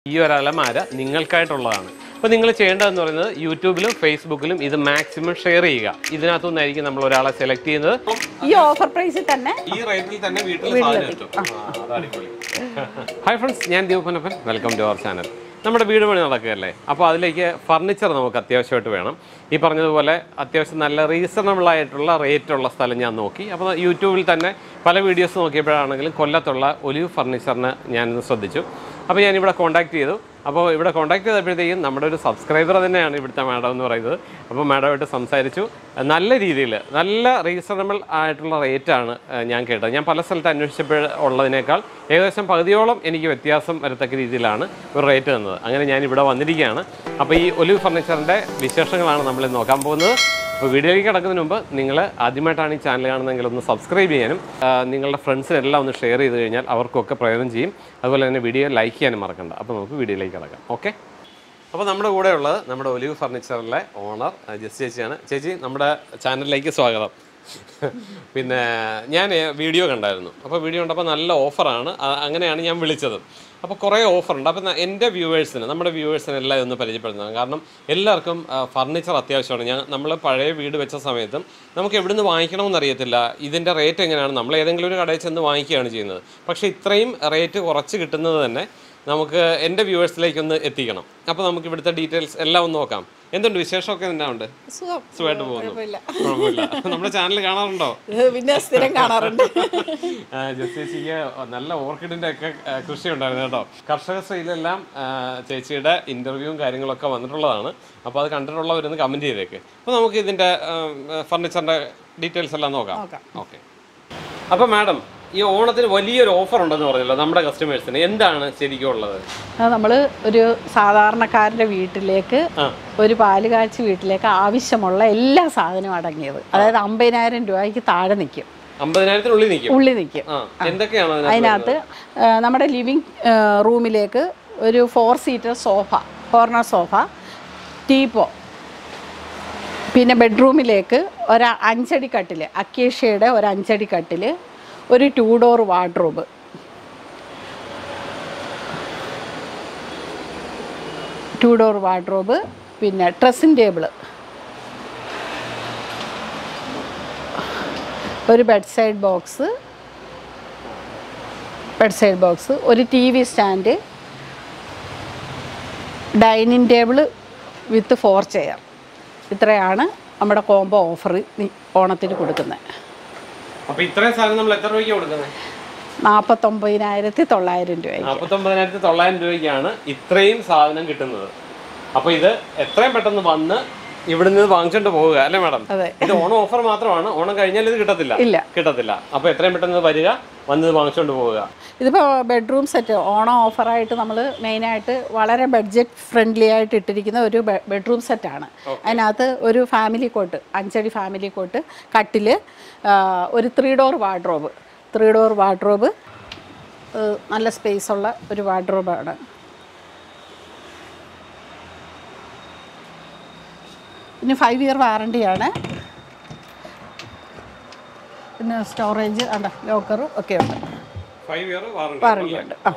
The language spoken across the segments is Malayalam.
ഈ ഒരു അലമാര നിങ്ങൾക്കായിട്ടുള്ളതാണ് അപ്പോൾ നിങ്ങൾ ചെയ്യേണ്ടതെന്ന് പറയുന്നത് യൂട്യൂബിലും ഫേസ്ബുക്കിലും ഇത് മാക്സിമം ഷെയർ ചെയ്യുക ഇതിനകത്തുനിന്നായിരിക്കും നമ്മൾ ഒരാളെ സെലക്ട് ചെയ്യുന്നത് ഈ ഓഫർ പ്രൈസിൽ തന്നെ ഈ റേറ്റിൽ തന്നെ വീട്ടിൽ സാധനം കിട്ടും ഹായ് ഫ്രണ്ട്സ് ഞാൻ ദീപനപ്പൻ വെൽക്കം ടു അവർ ചാനൽ നമ്മുടെ വീട് പണി നടക്കുകയല്ലേ അപ്പോൾ അതിലേക്ക് ഫർണിച്ചർ നമുക്ക് അത്യാവശ്യമായിട്ട് വേണം ഈ പറഞ്ഞതുപോലെ അത്യാവശ്യം നല്ല റീസണബിൾ ആയിട്ടുള്ള റേറ്റ് ഉള്ള സ്ഥലം ഞാൻ നോക്കി അപ്പോൾ യൂട്യൂബിൽ തന്നെ പല വീഡിയോസ് നോക്കിയപ്പോഴാണെങ്കിലും കൊല്ലത്തുള്ള ഒലിവ് ഫർണിച്ചറിന് ഞാനിന്ന് ശ്രദ്ധിച്ചു അപ്പോൾ ഞാനിവിടെ കോൺടാക്ട് ചെയ്തു അപ്പോൾ ഇവിടെ കോൺടാക്ട് ചെയ്തപ്പോഴത്തേക്കും നമ്മുടെ ഒരു സബ്സ്ക്രൈബർ തന്നെയാണ് ഇവിടുത്തെ മാഡം എന്ന് പറയുന്നത് അപ്പോൾ മാഡമായിട്ട് സംസാരിച്ചു നല്ല രീതിയിൽ നല്ല റീസണബിൾ ആയിട്ടുള്ള റേറ്റാണ് ഞാൻ കേട്ടത് ഞാൻ പല സ്ഥലത്ത് അന്വേഷിച്ചപ്പോൾ ഉള്ളതിനേക്കാൾ ഏകദേശം പകുതിയോളം എനിക്ക് വ്യത്യാസം വരത്തക്ക രീതിയിലാണ് ഒരു റേറ്റ് തന്നത് അങ്ങനെ ഞാൻ ഇവിടെ വന്നിരിക്കുകയാണ് അപ്പോൾ ഈ ഒലിവ് ഫർണിച്ചറിൻ്റെ വിശേഷങ്ങളാണ് നമ്മൾ ഇന്ന് നോക്കാൻ പോകുന്നത് അപ്പോൾ വീഡിയോയിലേക്ക് കിടക്കുന്നതിന് മുമ്പ് നിങ്ങൾ ആദ്യമായിട്ടാണ് ഈ ചാനൽ കാണുന്നതെങ്കിൽ ഒന്ന് സബ്സ്ക്രൈബ് ചെയ്യാനും ആ, നിങ്ങളുടെ ഫ്രണ്ട്സിനെല്ലാം ഒന്ന് ഷെയർ ചെയ്ത് കഴിഞ്ഞാൽ അവർക്കൊക്കെ പ്രയോജനം ചെയ്യും അതുപോലെ തന്നെ വീഡിയോ ലൈക്ക് ചെയ്യാനും മറക്കണ്ട അപ്പോൾ നമുക്ക് വീഡിയോയിലേക്ക് കിടക്കാം ഓക്കെ അപ്പോൾ നമ്മുടെ കൂടെ ഉള്ളത് നമ്മുടെ ഒലിവ് ഫർണിച്ചറിലെ ഓണർ ജസ് ചേച്ചിയാണ് ചേച്ചി നമ്മുടെ ചാനലിലേക്ക് സ്വാഗതം പിന്നെ ഞാൻ വീഡിയോ കണ്ടായിരുന്നു അപ്പോൾ വീഡിയോ കണ്ടപ്പോൾ നല്ല ഓഫറാണ് ആ, അങ്ങനെയാണ് ഞാൻ വിളിച്ചത് അപ്പോൾ കുറേ ഓഫറുണ്ട് അപ്പോൾ ന- എൻ്റെ വ്യൂവേഴ്സിന് നമ്മുടെ വ്യൂവേഴ്സിന് എല്ലാം ഒന്ന് പരിചയപ്പെടുന്നതാണ് കാരണം എല്ലാവർക്കും ഫർണിച്ചർ അത്യാവശ്യമാണ് ഞാൻ നമ്മൾ പഴയ വീട് വെച്ച സമയത്തും നമുക്ക് എവിടുന്ന് വാങ്ങിക്കണമെന്ന് അറിയത്തില്ല ഇതിൻ്റെ റേറ്റ് എങ്ങനെയാണ് നമ്മൾ ഏതെങ്കിലും ഒരു കടയിൽ ചെന്ന് വാങ്ങിക്കുകയാണ് ചെയ്യുന്നത് പക്ഷേ ഇത്രയും റേറ്റ് കുറച്ച് കിട്ടുന്നത് തന്നെ നമുക്ക് എൻ്റെ വ്യൂവേഴ്സിലേക്ക് ഒന്ന് എത്തിക്കണം അപ്പോൾ നമുക്ക് ഇവിടുത്തെ ഡീറ്റെയിൽസ് എല്ലാം ഒന്ന് നോക്കാം എന്തുണ്ട് വിശേഷമൊക്കെ എന്നാ ഉണ്ട് സുഖം സുഖമായിട്ട് പോകുന്നു കുഴപ്പമില്ല. കുഴപ്പമില്ല നമ്മുടെ ചാനൽ കാണാറുണ്ടോ ഇത് പിന്നെ സ്ഥിരം കാണാറുണ്ട് ആ, ജസ് ചേച്ചിക്ക് നല്ല ഓർക്കിഡിന്റെ ഒക്കെ ആ, കൃഷി ഉണ്ടായിരുന്നു കേട്ടോ കർഷക ശ്രീയിലെല്ലാം ആ, ചേച്ചിയുടെ ഇന്റർവ്യൂവും കാര്യങ്ങളൊക്കെ വന്നിട്ടുള്ളതാണ് അപ്പോൾ അത് കണ്ടിട്ടുള്ളവരൊന്ന് കമന്റ് ചെയ്തേക്ക് അപ്പോൾ നമുക്ക് ഇതിന്റെ ഫർണിച്ചറിന്റെ ഡീറ്റെയിൽസ് എല്ലാം നോക്കാം നോക്കാം. ഓക്കെ അപ്പോൾ മാഡം ഈ ഓണത്തിന് വലിയൊരു ഓഫർ ഉണ്ടെന്ന് പറഞ്ഞല്ലോ നമ്മുടെ കസ്റ്റമേഴ്സിന് എന്താണ് ശരിക്കും ഉള്ളത് നമ്മൾ ഒരു സാധാരണക്കാരൻ്റെ വീട്ടിലേക്ക് ആ. ഒരു പാല് കാച്ചി വീട്ടിലേക്ക് ആവശ്യമുള്ള എല്ലാ സാധനവും അടങ്ങിയത് അതായത് അമ്പതിനായിരം രൂപയ്ക്ക് താഴെ നിൽക്കും അമ്പതിനായിരത്തിനുള്ളിൽ നിൽക്കും ഉള്ളി നിൽക്കും ആ എന്തൊക്കെയാണ് അതിനകത്ത് അതിനകത്ത് ആ, നമ്മുടെ ലിവിങ് റൂമിലേക്ക് ഒരു four seater sofa corner sofa teapoy പിന്നെ ബെഡ്റൂമിലേക്ക് ഒരു അഞ്ചടി കട്ടിൽ അക്കേഷ്യയുടെ ഒരു അഞ്ചടി കട്ടിൽ ഒരു two door wardrobe two door wardrobe പിന്നെ ഡ്രസ്സിംഗ് ടേബിള് ഒരു bed side box bed side box ഒരു T V stand dining table with four chair ഇത്രയാണ് നമ്മുടെ കോംബോ ഓഫർ ഓണത്തിന് കൊടുക്കുന്നത് അപ്പോൾ ഇത്രയും സാധനം നമ്മൾ എത്ര രൂപയ്ക്ക് കൊടുക്കുന്നത് നാൽപ്പത്തൊമ്പതിനായിരത്തി തൊള്ളായിരം രൂപയ്ക്ക് നാൽപ്പത്തൊമ്പതിനായിരത്തി തൊള്ളായിരം രൂപയ്ക്കാണ് ഇത്രയും സാധനം കിട്ടുന്നത് അപ്പൊ ഇത് എത്രയും പെട്ടെന്ന് വന്ന് ഇവിടുന്ന് വാങ്ങിച്ചോണ്ട് പോവുക അല്ലേ മാഡം അതെ ഇത് ഓണം ഓഫർ മാത്രമാണ് ഓണം കഴിഞ്ഞാൽ ഇത് കിട്ടത്തില്ല ഇല്ല കിട്ടത്തില്ല അപ്പൊ എത്രയും പെട്ടെന്ന് വരിക വന്ന് ഇത് വാങ്ങിച്ചോണ്ട് പോവുക ഇതിപ്പോൾ ബെഡ്റൂം സെറ്റ് ഓണം ഓഫറായിട്ട് നമ്മൾ മെയിനായിട്ട് വളരെ ബഡ്ജറ്റ് ഫ്രണ്ട്ലി ആയിട്ട് ഇട്ടിരിക്കുന്ന ഒരു ബെ- ബെഡ്റൂം സെറ്റാണ് അതിനകത്ത് ഒരു ഫാമിലി കോട്ട് അഞ്ചടി ഫാമിലി കോട്ട് കട്ടിൽ ഒരു three door wardrobe three door wardrobe നല്ല സ്പേസ് ഉള്ള ഒരു വാർഡ്രോബാണ് പിന്നെ ഫൈവ് ഇയർ വാറണ്ടിയാണ് പിന്നെ സ്റ്റോറേജ് അണ്ട ലോക്കറും ഒക്കെ ഉണ്ട് ഫൈവ് ഇയർ വാറണ്ടി ഉണ്ട് ആ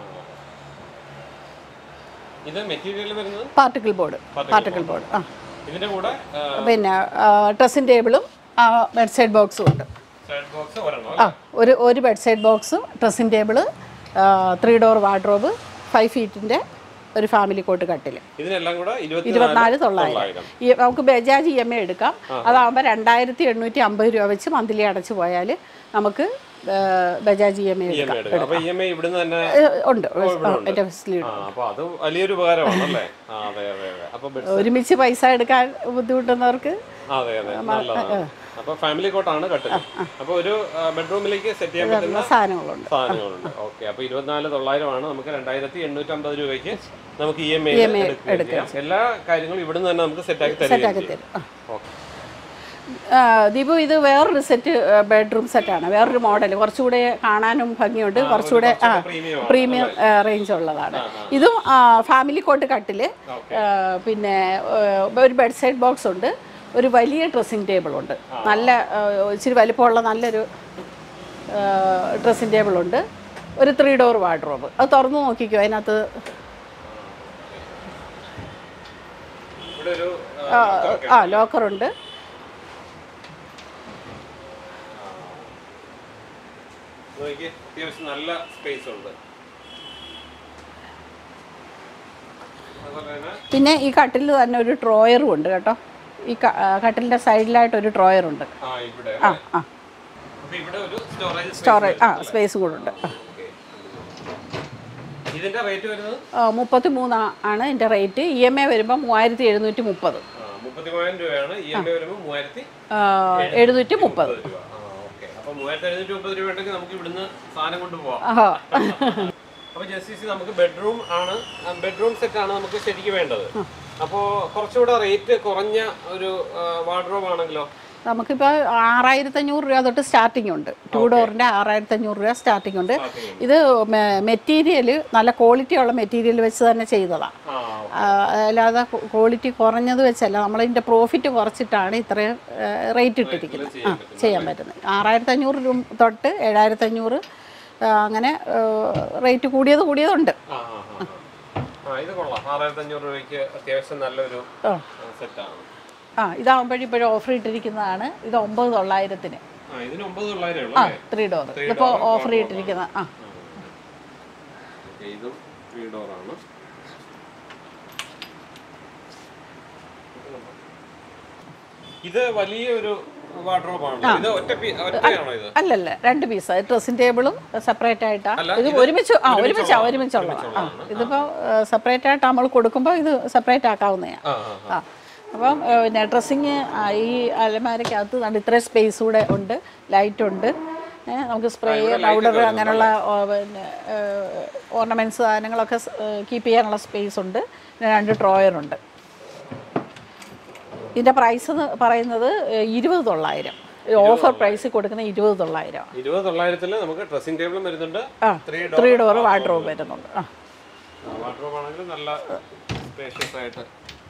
ഇത് മെറ്റീരിയൽ വരുന്നത് പാർട്ടിക്കിൾ ബോർഡ് പാർട്ടിക്കിൾ ബോർഡ് ആ ഇതിന്റെ കൂടെ പിന്നെ ഡ്രസ്സിംഗ് ടേബിളും ബെഡ് സൈഡ് ബോക്സും ഉണ്ട് സൈഡ് ബോക്സ് ഒരെണ്ണം ആ ഒരു ഒരു ബെഡ് സൈഡ് ബോക്സും dressing table three door wardrobe five ഫീറ്റിൻ്റെ ഒരു ഫാമിലി കോട്ട് കട്ടിൽ ഇതിനെല്ലാം കൂടെ ഇരുപത്തി ഇരുപത്തിനാല് തൊള്ളായിരം ഈ നമുക്ക് ബജാജ് ഇ എം ഐ എടുക്കാം അതാകുമ്പോൾ രണ്ടായിരത്തി എണ്ണൂറ്റി അമ്പത് രൂപ വെച്ച് മന്ത്ലി അടച്ചു പോയാൽ നമുക്ക് ആ, Bajaj E M I E M I എടുക്കാം അപ്പൊ ഇ എം ഐ ഇവിടുന്ന് തന്നെ ഉണ്ട് എൻ്റെ ഫെസിലിറ്റി ആ അപ്പൊ അത് വലിയൊരു ഉപകാരമാണ് അല്ലേ ആ അതെ അതെ അതെ അപ്പൊ ബെഡ് ഒരുമിച്ച് പൈസ എടുക്കാൻ ബുദ്ധിമുട്ടുന്നവർക്ക് അതെ അതെ നല്ലതാണ് അപ്പൊ ഫാമിലി കോട്ടാണ് കട്ടിൽ അപ്പൊ ഒരു ബെഡ്റൂമിലേക്ക് സെറ്റ് ചെയ്യാൻ പറ്റുന്ന സാധനങ്ങളുണ്ട് സാധനങ്ങളുണ്ട് ഓക്കെ അപ്പൊ ഇരുപത്തിനാല് തൊള്ളായിരമാണ് നമുക്ക് രണ്ടായിരത്തി എണ്ണൂറ്റി അമ്പത് രൂപയ്ക്ക് നമുക്ക് ഇ എം ഐ എടുക്കാം എല്ലാ കാര്യങ്ങളും ഇവിടുന്ന് തന്നെ നമുക്ക് സെറ്റ് ആക്കി തരികയും ആക്കി ചെയ്യും തരും ആ. ഓക്കെ ആ, ദീപു ഇത് വേറൊരു സെറ്റ് ബെഡ്റൂം സെറ്റാണ് വേറൊരു മോഡൽ കുറച്ചുകൂടെ കാണാനും ഭംഗിയുണ്ട് കുറച്ചുകൂടെ ആ പ്രീമിയം പ്രീമിയം റേഞ്ച് ഉള്ളതാണ് ഇതും ഫാമിലി കോട്ട് കട്ടിൽ പിന്നെ ആ, ഒരു ബെഡ് സൈഡ് ബോക്സ് ഉണ്ട് ഒരു വലിയ ഡ്രസ്സിംഗ് ടേബിൾ ഉണ്ട് നല്ല ആ, ഇച്ചിരി വലിപ്പമുള്ള നല്ലൊരു ഡ്രസ്സിംഗ് ടേബിൾ ഉണ്ട് ഒരു ത്രീ ഡോർ വാർഡ്രോബ് അത് തുറന്നു നോക്കിക്കോ അതിനകത്ത് ഇവിടെ ഒരു ആ, ആ ലോക്കറുണ്ട് നോക്കിയേ, അത്യാവശ്യം നല്ല സ്പേസ് ഉണ്ട് അതുപോലെ തന്നെ പിന്നെ ഈ കട്ടിൽ തന്നെ ഒരു ഡ്രോയറും ഉണ്ട് കേട്ടോ ഈ ക- ആ, കട്ടിലിൻ്റെ സൈഡിലായിട്ട് ഒരു ഡ്രോയറുണ്ട് ആ ഇവിടെ ആ ആ അപ്പൊ ഇവിടെ ഒരു സ്റ്റോറേജ് സ്റ്റോറേജ് ആ സ്പേസ് കൂടെ ഉണ്ട് ആ. ഇതിന്റെ റേറ്റ് വരുന്നത് മുപ്പത്തി മൂന്ന് ആണ് എൻ്റെ റേറ്റ് ഇ എം ഐ വരുമ്പോൾ മൂവായിരത്തി എഴുന്നൂറ്റി മുപ്പത് മുപ്പത്തി മൂവായിരം രൂപയാണ് ഇ എം ഐ വരുമ്പോൾ മൂവായിരത്തി എഴുന്നൂറ്റി മുപ്പത് രൂപ ആ ഓക്കെ അപ്പൊ മൂവായിരത്തി എഴുന്നൂറ്റി മുപ്പത് രൂപ ഉണ്ടെങ്കിൽ നമുക്ക് ഇവിടുന്ന് സാധനം കൊണ്ട് പോവാം ആ അപ്പൊ ജസ്റ്റിസ് നമുക്ക് ബെഡ്റൂം ആണ് ബെഡ്റൂം സെറ്റ് ആണ് നമുക്ക് ശരിക്കും വേണ്ടത് അപ്പോൾ കുറച്ചുകൂടെ റേറ്റ് കുറഞ്ഞ ഒരു വാർഡ്രോബ് ആണെങ്കിലോ നമുക്കിപ്പോൾ ആറായിരത്തി അഞ്ഞൂറ് രൂപ തൊട്ട് സ്റ്റാർട്ടിംഗ് ഉണ്ട് ടു ഡോറിൻ്റെ ആറായിരത്തി അഞ്ഞൂറ് രൂപ സ്റ്റാർട്ടിംഗ് ഉണ്ട് ഇത് മെറ്റീരിയൽ നല്ല ക്വാളിറ്റി ഉള്ള മെറ്റീരിയൽ വെച്ച് തന്നെ ചെയ്തതാണ് ആ അല്ലാതെ ക്വാളിറ്റി കുറഞ്ഞത് വെച്ചല്ല നമ്മളിതിൻ്റെ പ്രോഫിറ്റ് കുറച്ചിട്ടാണ് ഇത്രയും റേറ്റ് ഇട്ടിരിക്കുന്നത് ആ ചെയ്യാൻ പറ്റുന്നത് ആറായിരത്തി അഞ്ഞൂറ് രൂപ തൊട്ട് ഏഴായിരത്തി അഞ്ഞൂറ് അങ്ങനെ റേറ്റ് കൂടിയത് കൂടിയതുണ്ട് ആ ആ, ആ, ആ. ആ ഇത് കൊള്ളാം ആറായിരത്തി അഞ്ഞൂറ് രൂപയ്ക്ക് അത്യാവശ്യം നല്ലൊരു ആ. സെറ്റാണ് ആ ഇതാകുമ്പോഴും ഇപ്പോഴും ഓഫർ ഇട്ടിരിക്കുന്നതാണ് ഇത് ഒമ്പത് തൊള്ളായിരത്തിന് ആ ഇതിന് ഒമ്പത് തൊള്ളായിരം ഉള്ളൂ ആ അല്ലേ ത്രീ ഡോർ ഇതിപ്പോൾ ഓഫർ ഇട്ടിരിക്കുന്ന ആ ഓക്കേ, ഇതും ത്രീ ഡോറാണ് ഇത് വലിയൊരു വാർഡ്രോബ് ആണ് ഇത് ഒറ്റ പീ- ഒറ്റയാണോ ഇത് അല്ലല്ല രണ്ട് പീസ് ഡ്രസ്സിംഗ് ടേബിളും സെപ്പറേറ്റ് ആയിട്ടാ അല്ല, ഇത് ഇത് ഒരുമിച്ച് ആ ഒരുമിച്ചാ ഒരുമിച്ചുള്ളതാണ് ആ ഇതിപ്പോൾ സെപ്പറേറ്റ് ആയിട്ട് നമ്മൾ കൊടുക്കുമ്പോൾ ഇത് സെപ്പറേറ്റ് ആക്കാവുന്നതാണ് ആ ആ ആ അപ്പം ഏ, പിന്നെ ഡ്രസ്സിങ് ഈ അലമാരക്കകത്ത് നല്ല ഇത്രയും സ്പേസ് കൂടെ ഉണ്ട് ലൈറ്റ് ഉണ്ട് ഏ, നമുക്ക് സ്പ്രേ പൗഡർ അങ്ങനെയുള്ള ഓ, പിന്നെ ഓർണമെൻറ്റ്സ് സാധനങ്ങളൊക്കെ കീപ്പ് ചെയ്യാനുള്ള സ്പേസ് ഉണ്ട് പിന്നെ രണ്ട് ഡ്രോയറുണ്ട് ഇതിൻ്റെ പ്രൈസ് എന്ന് പറയുന്നത് ഏ, ഇരുപത് തൊള്ളായിരം ഓഫർ പ്രൈസ് കൊടുക്കുന്ന ഇരുപത് തൊള്ളായിരം ഇരുപത് തൊള്ളായിരത്തില് നമുക്ക് ഡ്രസ്സിംഗ് ടേബിളും വരുന്നുണ്ട് ആ ത്രീ ത്രീ ഡോർ വാർഡ്രോബ് വരുന്നുണ്ട് ആ വാർഡ്രോബ് ആണെങ്കിൽ നല്ല സ്പേഷ്യസ് ആയിട്ട്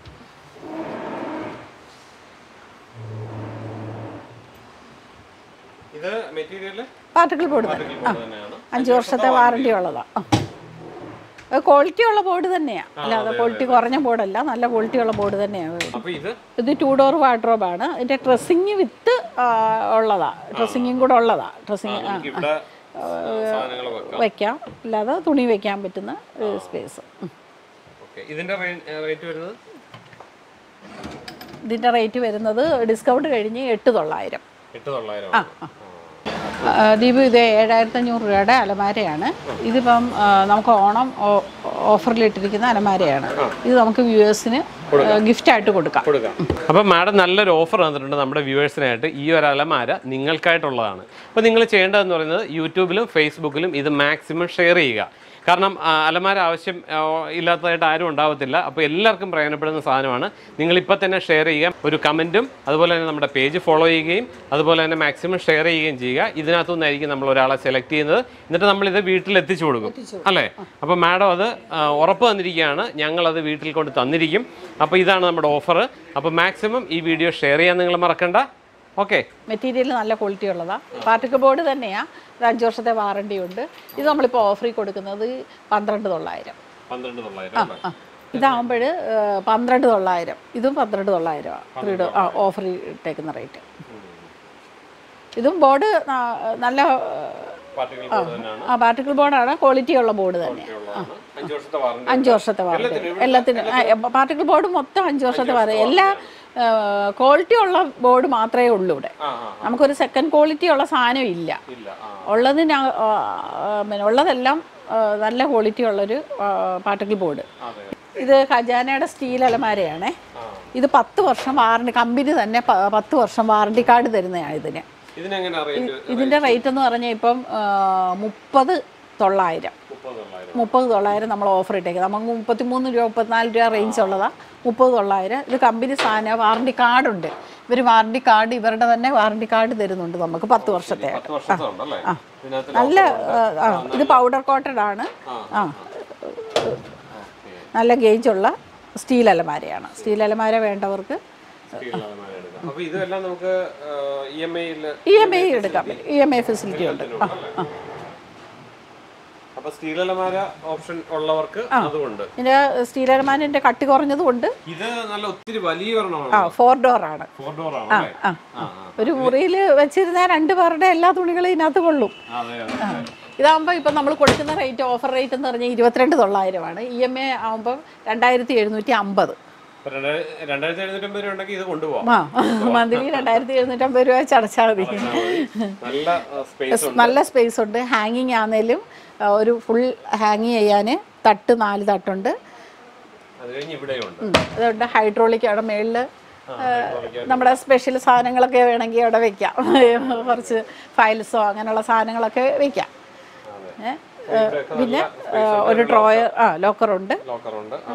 ഇത് മെറ്റീരിയൽ പാർട്ടിക്കിൾ ബോർഡ് തന്നെ തന്നെയാണ് അഞ്ച് വർഷത്തെ വാറണ്ടി ഉള്ളതാണ് ക്വാളിറ്റി ഉള്ള ബോർഡ് തന്നെയാണ് അല്ലാതെ ക്വാളിറ്റി കുറഞ്ഞ ബോർഡല്ല നല്ല ക്വാളിറ്റി ഉള്ള ബോർഡ് തന്നെയാണ് അപ്പൊ ഇത് ഇത് ടു ഡോർ വാർഡ്രോബാണ് ഇതിൻ്റെ ഡ്രസ്സിങ് വിത്ത് ഉള്ളതാ ഡ്രസ്സിങ്ങും കൂടെ ഉള്ളതാ ഡ്രസ്സിങ് നമുക്ക് ഇവിടെ സാധനങ്ങൾ വെക്കാം വയ്ക്കാം അല്ലാതെ തുണി വയ്ക്കാൻ പറ്റുന്ന സ്പേസ് ഓക്കെ ഇതിന്റെ റേറ്റ് വരുന്നത് ഇതിൻ്റെ റേറ്റ് വരുന്നത് ഡിസ്കൗണ്ട് കഴിഞ്ഞ് എട്ട് തൊള്ളായിരം എട്ട് തൊള്ളായിരം ആ, ദീപു ഇത് ഏഴായിരത്തി അഞ്ഞൂറ് രൂപയുടെ അലമാരയാണ് ഇതിപ്പം ആ, നമുക്ക് ഓണം ഓഫറിലിട്ടിരിക്കുന്ന അലമാരയാണ് ഇത് നമുക്ക് വ്യൂവേഴ്സിന് ഗിഫ്റ്റായിട്ട് കൊടുക്കാം കൊടുക്കാം അപ്പം മാഡം നല്ലൊരു ഓഫർ തന്നിട്ടുണ്ട് നമ്മുടെ വ്യൂവേഴ്സിനായിട്ട് ഈ ഒരു അലമാര നിങ്ങൾക്കായിട്ടുള്ളതാണ് അപ്പോൾ നിങ്ങൾ ചെയ്യേണ്ടതെന്ന് പറയുന്നത് യൂട്യൂബിലും ഫേസ്ബുക്കിലും ഇത് മാക്സിമം ഷെയർ ചെയ്യുക കാരണം ആ, അലമാര ആവശ്യം ആ, ഇല്ലാത്തതായിട്ട് ആരും ഉണ്ടാവത്തില്ല അപ്പോൾ എല്ലാവർക്കും പ്രയോജനപ്പെടുന്ന സാധനമാണ് നിങ്ങൾ ഇപ്പോൾ തന്നെ ഷെയർ ചെയ്യുക ഒരു കമൻറ്റും അതുപോലെ തന്നെ നമ്മുടെ പേജ് ഫോളോ ചെയ്യുകയും അതുപോലെ തന്നെ മാക്സിമം ഷെയർ ചെയ്യുകയും ചെയ്യുക ഇതിനകത്തു നിന്നായിരിക്കും നമ്മൾ ഒരാളെ സെലക്ട് ചെയ്യുന്നത് എന്നിട്ട് നമ്മളിത് വീട്ടിൽ എത്തിച്ചു കൊടുക്കും അല്ലേ അപ്പോൾ മാഡം അത് ആ, ഉറപ്പ് തന്നിരിക്കുകയാണ് ഞങ്ങളത് വീട്ടിൽ കൊണ്ട് തന്നിരിക്കും അപ്പോൾ ഇതാണ് നമ്മുടെ ഓഫർ അപ്പോൾ മാക്സിമം ഈ വീഡിയോ ഷെയർ ചെയ്യാൻ നിങ്ങൾ മറക്കണ്ട ഓക്കെ മെറ്റീരിയൽ നല്ല ക്വാളിറ്റി ഉള്ളതാണ് പാർട്ടിക്കൽ ബോർഡ് തന്നെയാണ് ഒരു അഞ്ച് വർഷത്തെ വാറണ്ടി ഉണ്ട് ഇത് നമ്മളിപ്പോൾ ഓഫറിൽ കൊടുക്കുന്നത് പന്ത്രണ്ട് തൊള്ളായിരം പന്ത്രണ്ട് തൊള്ളായിരം ആ ഇതാകുമ്പോൾ പന്ത്രണ്ട് തൊള്ളായിരം ഇതും പന്ത്രണ്ട് തൊള്ളായിരമാണ് ത്രീ ഡോ ആ ഓഫറിൽ ഇട്ടേക്കുന്ന റേറ്റ് ഇതും ബോർഡ് നല്ല പാർട്ടികൾ ബോർഡ് തന്നെയാണ് ആ പാർട്ടിക്കൽ ബോർഡാണ് ക്വാളിറ്റി ഉള്ള ബോർഡ് തന്നെയാണ് ഉള്ളതാണ്. അഞ്ച് വർഷത്തെ വാറണ്ടി അഞ്ച് വർഷത്തെ വാറണ്ടി എല്ലാത്തിനും പാർട്ടിക്കൽ ബോർഡ് മൊത്തം അഞ്ച് വർഷത്തെ വാറണ്ടി എല്ലാ ക്വാളിറ്റി ഉള്ള ബോർഡ് മാത്രമേ ഉള്ളൂ ഇവിടെ ആ ആ നമുക്കൊരു സെക്കൻഡ് ക്വാളിറ്റി ഉള്ള സാധനം ഇല്ല ഇല്ല ആ ഉള്ളതിന് ആ, ആ, പിന്നെ ഉള്ളതെല്ലാം ആ, നല്ല ക്വാളിറ്റി ഉള്ളൊരു പാർട്ടിക്കൽ ബോർഡ് അതെ ഇത് ഖജാനയുടെ സ്റ്റീൽ അലമാരയാണേ ആ ഇത് പത്ത് വർഷം വാറണ്ടി കമ്പനി തന്നെ പ- പത്ത് വർഷം വാറണ്ടി കാർഡ് തരുന്നതാണ് ഇതിന് ഇതിനെങ്ങനെ റേറ്റ് ഇതിൻ്റെ റേറ്റ് എന്ന് പറഞ്ഞാൽ ഇപ്പം ആ, മുപ്പത് തൊള്ളായിരം മുപ്പത് തൊള്ളായിരം മുപ്പത് തൊള്ളായിരം നമ്മൾ ഓഫർ ഇട്ടേക്കുന്നത് നമുക്ക് മുപ്പത്തിമൂന്ന് രൂപ മുപ്പത്തിനാല് രൂപ റേഞ്ച് ഉള്ളതാണ് മുപ്പത് തൊള്ളായിരം ഇത് കമ്പനി സാധനം വാറണ്ടി കാർഡുണ്ട് ഇവർ വാറണ്ടി കാർഡ് ഇവരുടെ തന്നെ വാറണ്ടി കാർഡ് തരുന്നുണ്ട് നമുക്ക് പത്ത് വർഷത്തെ ആയിട്ട് പത്ത് വർഷത്തെ ഉണ്ടല്ലേ ഇതിനകത്ത് നല്ല ആ, ആ ഇത് പൗഡർ കോട്ടഡ് ആണ് ആ നല്ല ഗേജുള്ള സ്റ്റീൽ അലമാരയാണ് സ്റ്റീൽ അലമാര വേണ്ടവർക്ക് steel അലമാര എടുക്കാം. അപ്പൊ ഇതെല്ലാം നമുക്ക് ഇ എം ഐയിൽ ഇ എം ഐ എടുക്കാം ഇ എം ഐ ഫെസിലിറ്റി ഉണ്ട് ആ ആ അപ്പൊ സ്റ്റീൽ അലമാര ഓപ്ഷൻ ഉള്ളവർക്ക് അതുകൊണ്ട് ഇതിൻ്റെ സ്റ്റീൽ അലമാനിൻ്റെ കട്ടി കുറഞ്ഞതുകൊണ്ട് ഇത് നല്ല ഒത്തിരി വലിയ ആ ഒരെണ്ണമാണ് ഫോർ ഡോറാണ് ഫോർ ഡോർ ആണ് അല്ലേ? ആ ആ, ഒരു മുറിയിൽ വെച്ചിരുന്ന രണ്ട് പേരുടെ എല്ലാ തുണികളും ഇതിനകത്ത് കൊള്ളും ആ. അതെ അതെ ഇതാകുമ്പോൾ ഇപ്പം നമ്മൾ കൊടുക്കുന്ന റേറ്റ് ഓഫർ റേറ്റ് എന്ന് പറഞ്ഞാൽ ഇരുപത്തിരണ്ട് തൊള്ളായിരമാണ് ഇ എം എ ആകുമ്പം രണ്ടായിരത്തി എഴുന്നൂറ്റി അമ്പത് അപ്പൊ രണ്ടായിര- രണ്ടായിരത്തി എഴുന്നൂറ്റമ്പത് രൂപ ഉണ്ടെങ്കിൽ ഇത് കൊണ്ടുപോകാം ആ മന്ത്ലി രണ്ടായിരത്തി എഴുന്നൂറ്റമ്പത് രൂപ വെച്ച് അടച്ചാൽ മതി നല്ല സ്പേസ് ഉണ്ട് നല്ല സ്പേസ് ഉണ്ട് ഹാങ്ങിങ് ആണെങ്കിലും ആ, ഒരു ഫുൾ ഹാങ് ചെയ്യാൻ തട്ട് നാല് തട്ടുണ്ട് അത് കഴിഞ്ഞ് ഇവിടെയും ഉണ്ട് ഉം. അതുകൊണ്ട് ഹൈഡ്രോളിക് അവിടെ മേളിൽ നമ്മുടെ സ്പെഷ്യൽ സാധനങ്ങളൊക്കെ വേണമെങ്കിൽ അവിടെ വെക്കാം കുറച്ച് ഫയൽസോ അങ്ങനെയുള്ള സാധനങ്ങളൊക്കെ വെക്കാം ഏ, പിന്നെ ആ, ഒരു ഡ്രോയർ ആ ലോക്കറുണ്ട് ലോക്കറുണ്ട് ആ.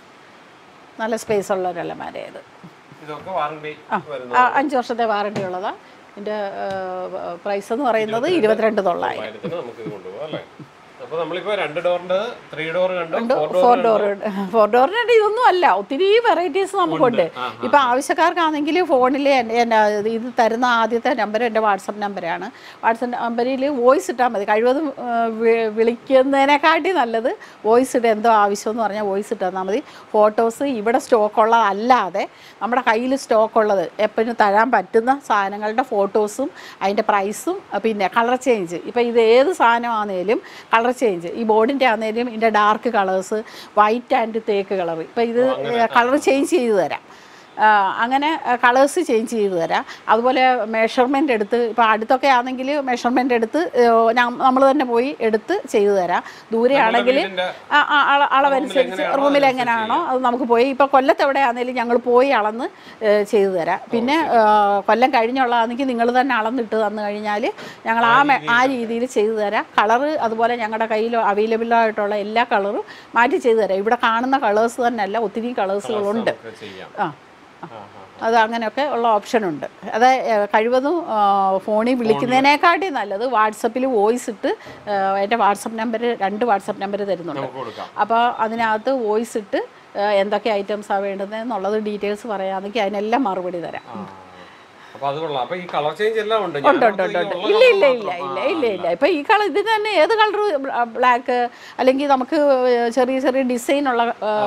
നല്ല സ്പേസ് ഉള്ള ഒരു അലമാരയത് ഇതൊക്കെ വാറണ്ടി വരുന്ന ആ, അഞ്ച് വർഷത്തെ വാറണ്ടി ഉള്ളതാ ഇതിൻ്റെ പ്രൈസ് എന്ന് പറയുന്നത് ഇരുപത്തിരണ്ട് തൊള്ളായിരം ആയിരത്തിന് നമുക്ക് ഇത് കൊണ്ടുപോകാം അല്ലേ അപ്പൊ നമ്മളിപ്പോ രണ്ട് ഡോറിന്റെ ത്രീ ഡോർ കണ്ടു four four door door four ഡോറിൻ്റെ ഇതൊന്നും അല്ല ഒത്തിരി വെറൈറ്റീസ് നമുക്കുണ്ട് ഇപ്പം ആവശ്യക്കാർക്കാണെങ്കിൽ ഫോണിൽ എൻ്റെ ഇത് തരുന്ന ആദ്യത്തെ നമ്പർ എൻ്റെ വാട്സപ്പ് നമ്പറാണ് വാട്സപ്പ് നമ്പറിൽ വോയിസ് ഇട്ടാൽ മതി കഴിവതും ആ, വി- വിളിക്കുന്നതിനെക്കാട്ടി നല്ലത് വോയിസ് ഇട്ട് എന്തോ ആവശ്യം എന്ന് പറഞ്ഞാൽ വോയിസ് ഇട്ട് തന്നാൽ മതി ഫോട്ടോസ് ഇവിടെ സ്റ്റോക്കുള്ള അല്ലാതെ നമ്മുടെ കയ്യിൽ സ്റ്റോക്കുള്ളത് എപ്പോഴും തരാൻ പറ്റുന്ന സാധനങ്ങളുടെ ഫോട്ടോസും അതിൻ്റെ പ്രൈസും പിന്നെ കളർ ചേഞ്ച് ഇപ്പം ഇത് ഏത് സാധനമാണെങ്കിലും കളർ ചേഞ്ച് ഈ ബോർഡിൻ്റെ ആണെങ്കിലും ഇതിൻ്റെ dark colours white and teak colour ഇപ്പം ഇത് കളർ ചേഞ്ച് ചെയ്ത് തരാം ആ, അങ്ങനെ കളേഴ്സ് ചേഞ്ച് ചെയ്ത് തരാം അതുപോലെ മെഷർമെൻ്റ് എടുത്ത് ഇപ്പോൾ അടുത്തൊക്കെ ആണെങ്കിൽ മെഷർമെൻ്റ് എടുത്ത് നമ്മൾ തന്നെ പോയി എടുത്ത് ചെയ്തു തരാം ദൂരെയാണെങ്കിൽ വീടിന്റെ ആ, ആ, അള- അളവനുസരിച്ച് റൂമിൽ എങ്ങനെയാണോ അത് നമുക്ക് പോയി ഇപ്പോൾ കൊല്ലത്ത് എവിടെയാണെങ്കിലും ഞങ്ങൾ പോയി അളന്ന് ഏ, ചെയ്തു തരാം പിന്നെ ഏ, കൊല്ലം കഴിഞ്ഞുള്ളതാണെങ്കിൽ നിങ്ങൾ തന്നെ അളന്നിട്ട് തന്നു കഴിഞ്ഞാൽ ഞങ്ങൾ ആ മെ- ആ രീതിയിൽ ചെയ്തു തരാം കളറ് അതുപോലെ ഞങ്ങളുടെ കയ്യിൽ അവൈലബിൾ ആയിട്ടുള്ള എല്ലാ കളറും മാറ്റി ചെയ്തു തരാം ഇവിടെ കാണുന്ന കളേഴ്സ് തന്നെയല്ല ഒത്തിരി കളേഴ്സുകളുണ്ട് ഒക്കെ ചെയ്യാം ആ അത് അങ്ങനെയൊക്കെ ഉള്ള ഓപ്ഷൻ ഉണ്ട് അത് ഏഹ്, കഴിവതും ആ, ഫോണിൽ വിളിക്കുന്നതിനെക്കാട്ടി നല്ലത് വാട്സപ്പിൽ വോയിസ് ഇട്ട് ഏഹ്, എൻ്റെ വാട്സപ്പ് നമ്പർ രണ്ട് വാട്സപ്പ് നമ്പർ തരുന്നുണ്ട് നമുക്ക് കൊടുക്കാം അപ്പോൾ അതിനകത്ത് വോയിസ് ഇട്ട് ഏഹ്, എന്തൊക്കെ ഐറ്റംസാണ് വേണ്ടത് എന്നുള്ളത് ഡീറ്റെയിൽസ് പറയാമെങ്കിൽ അതിനെല്ലാം മറുപടി തരാം ആ. അപ്പൊ അത് കൊള്ളാം അപ്പൊ ഈ കളർ ചേഞ്ച് എല്ലാം ഉണ്ട് ഉണ്ട് ഞാൻ ഉണ്ട് ഉണ്ട് ഓർത്തത് ഉണ്ട് ഈ ഉള്ള ഇല്ല ഇല്ല colour ഇല്ല മാത്രം. ഇല്ല ഇല്ല ഇല്ല ഇപ്പം ഈ കളർ ഇതിന് തന്നെ ഏത് കളർ ബ്ലാക്ക് അല്ലെങ്കിൽ നമുക്ക് ചെറിയ ചെറിയ ഡിസൈനുള്ള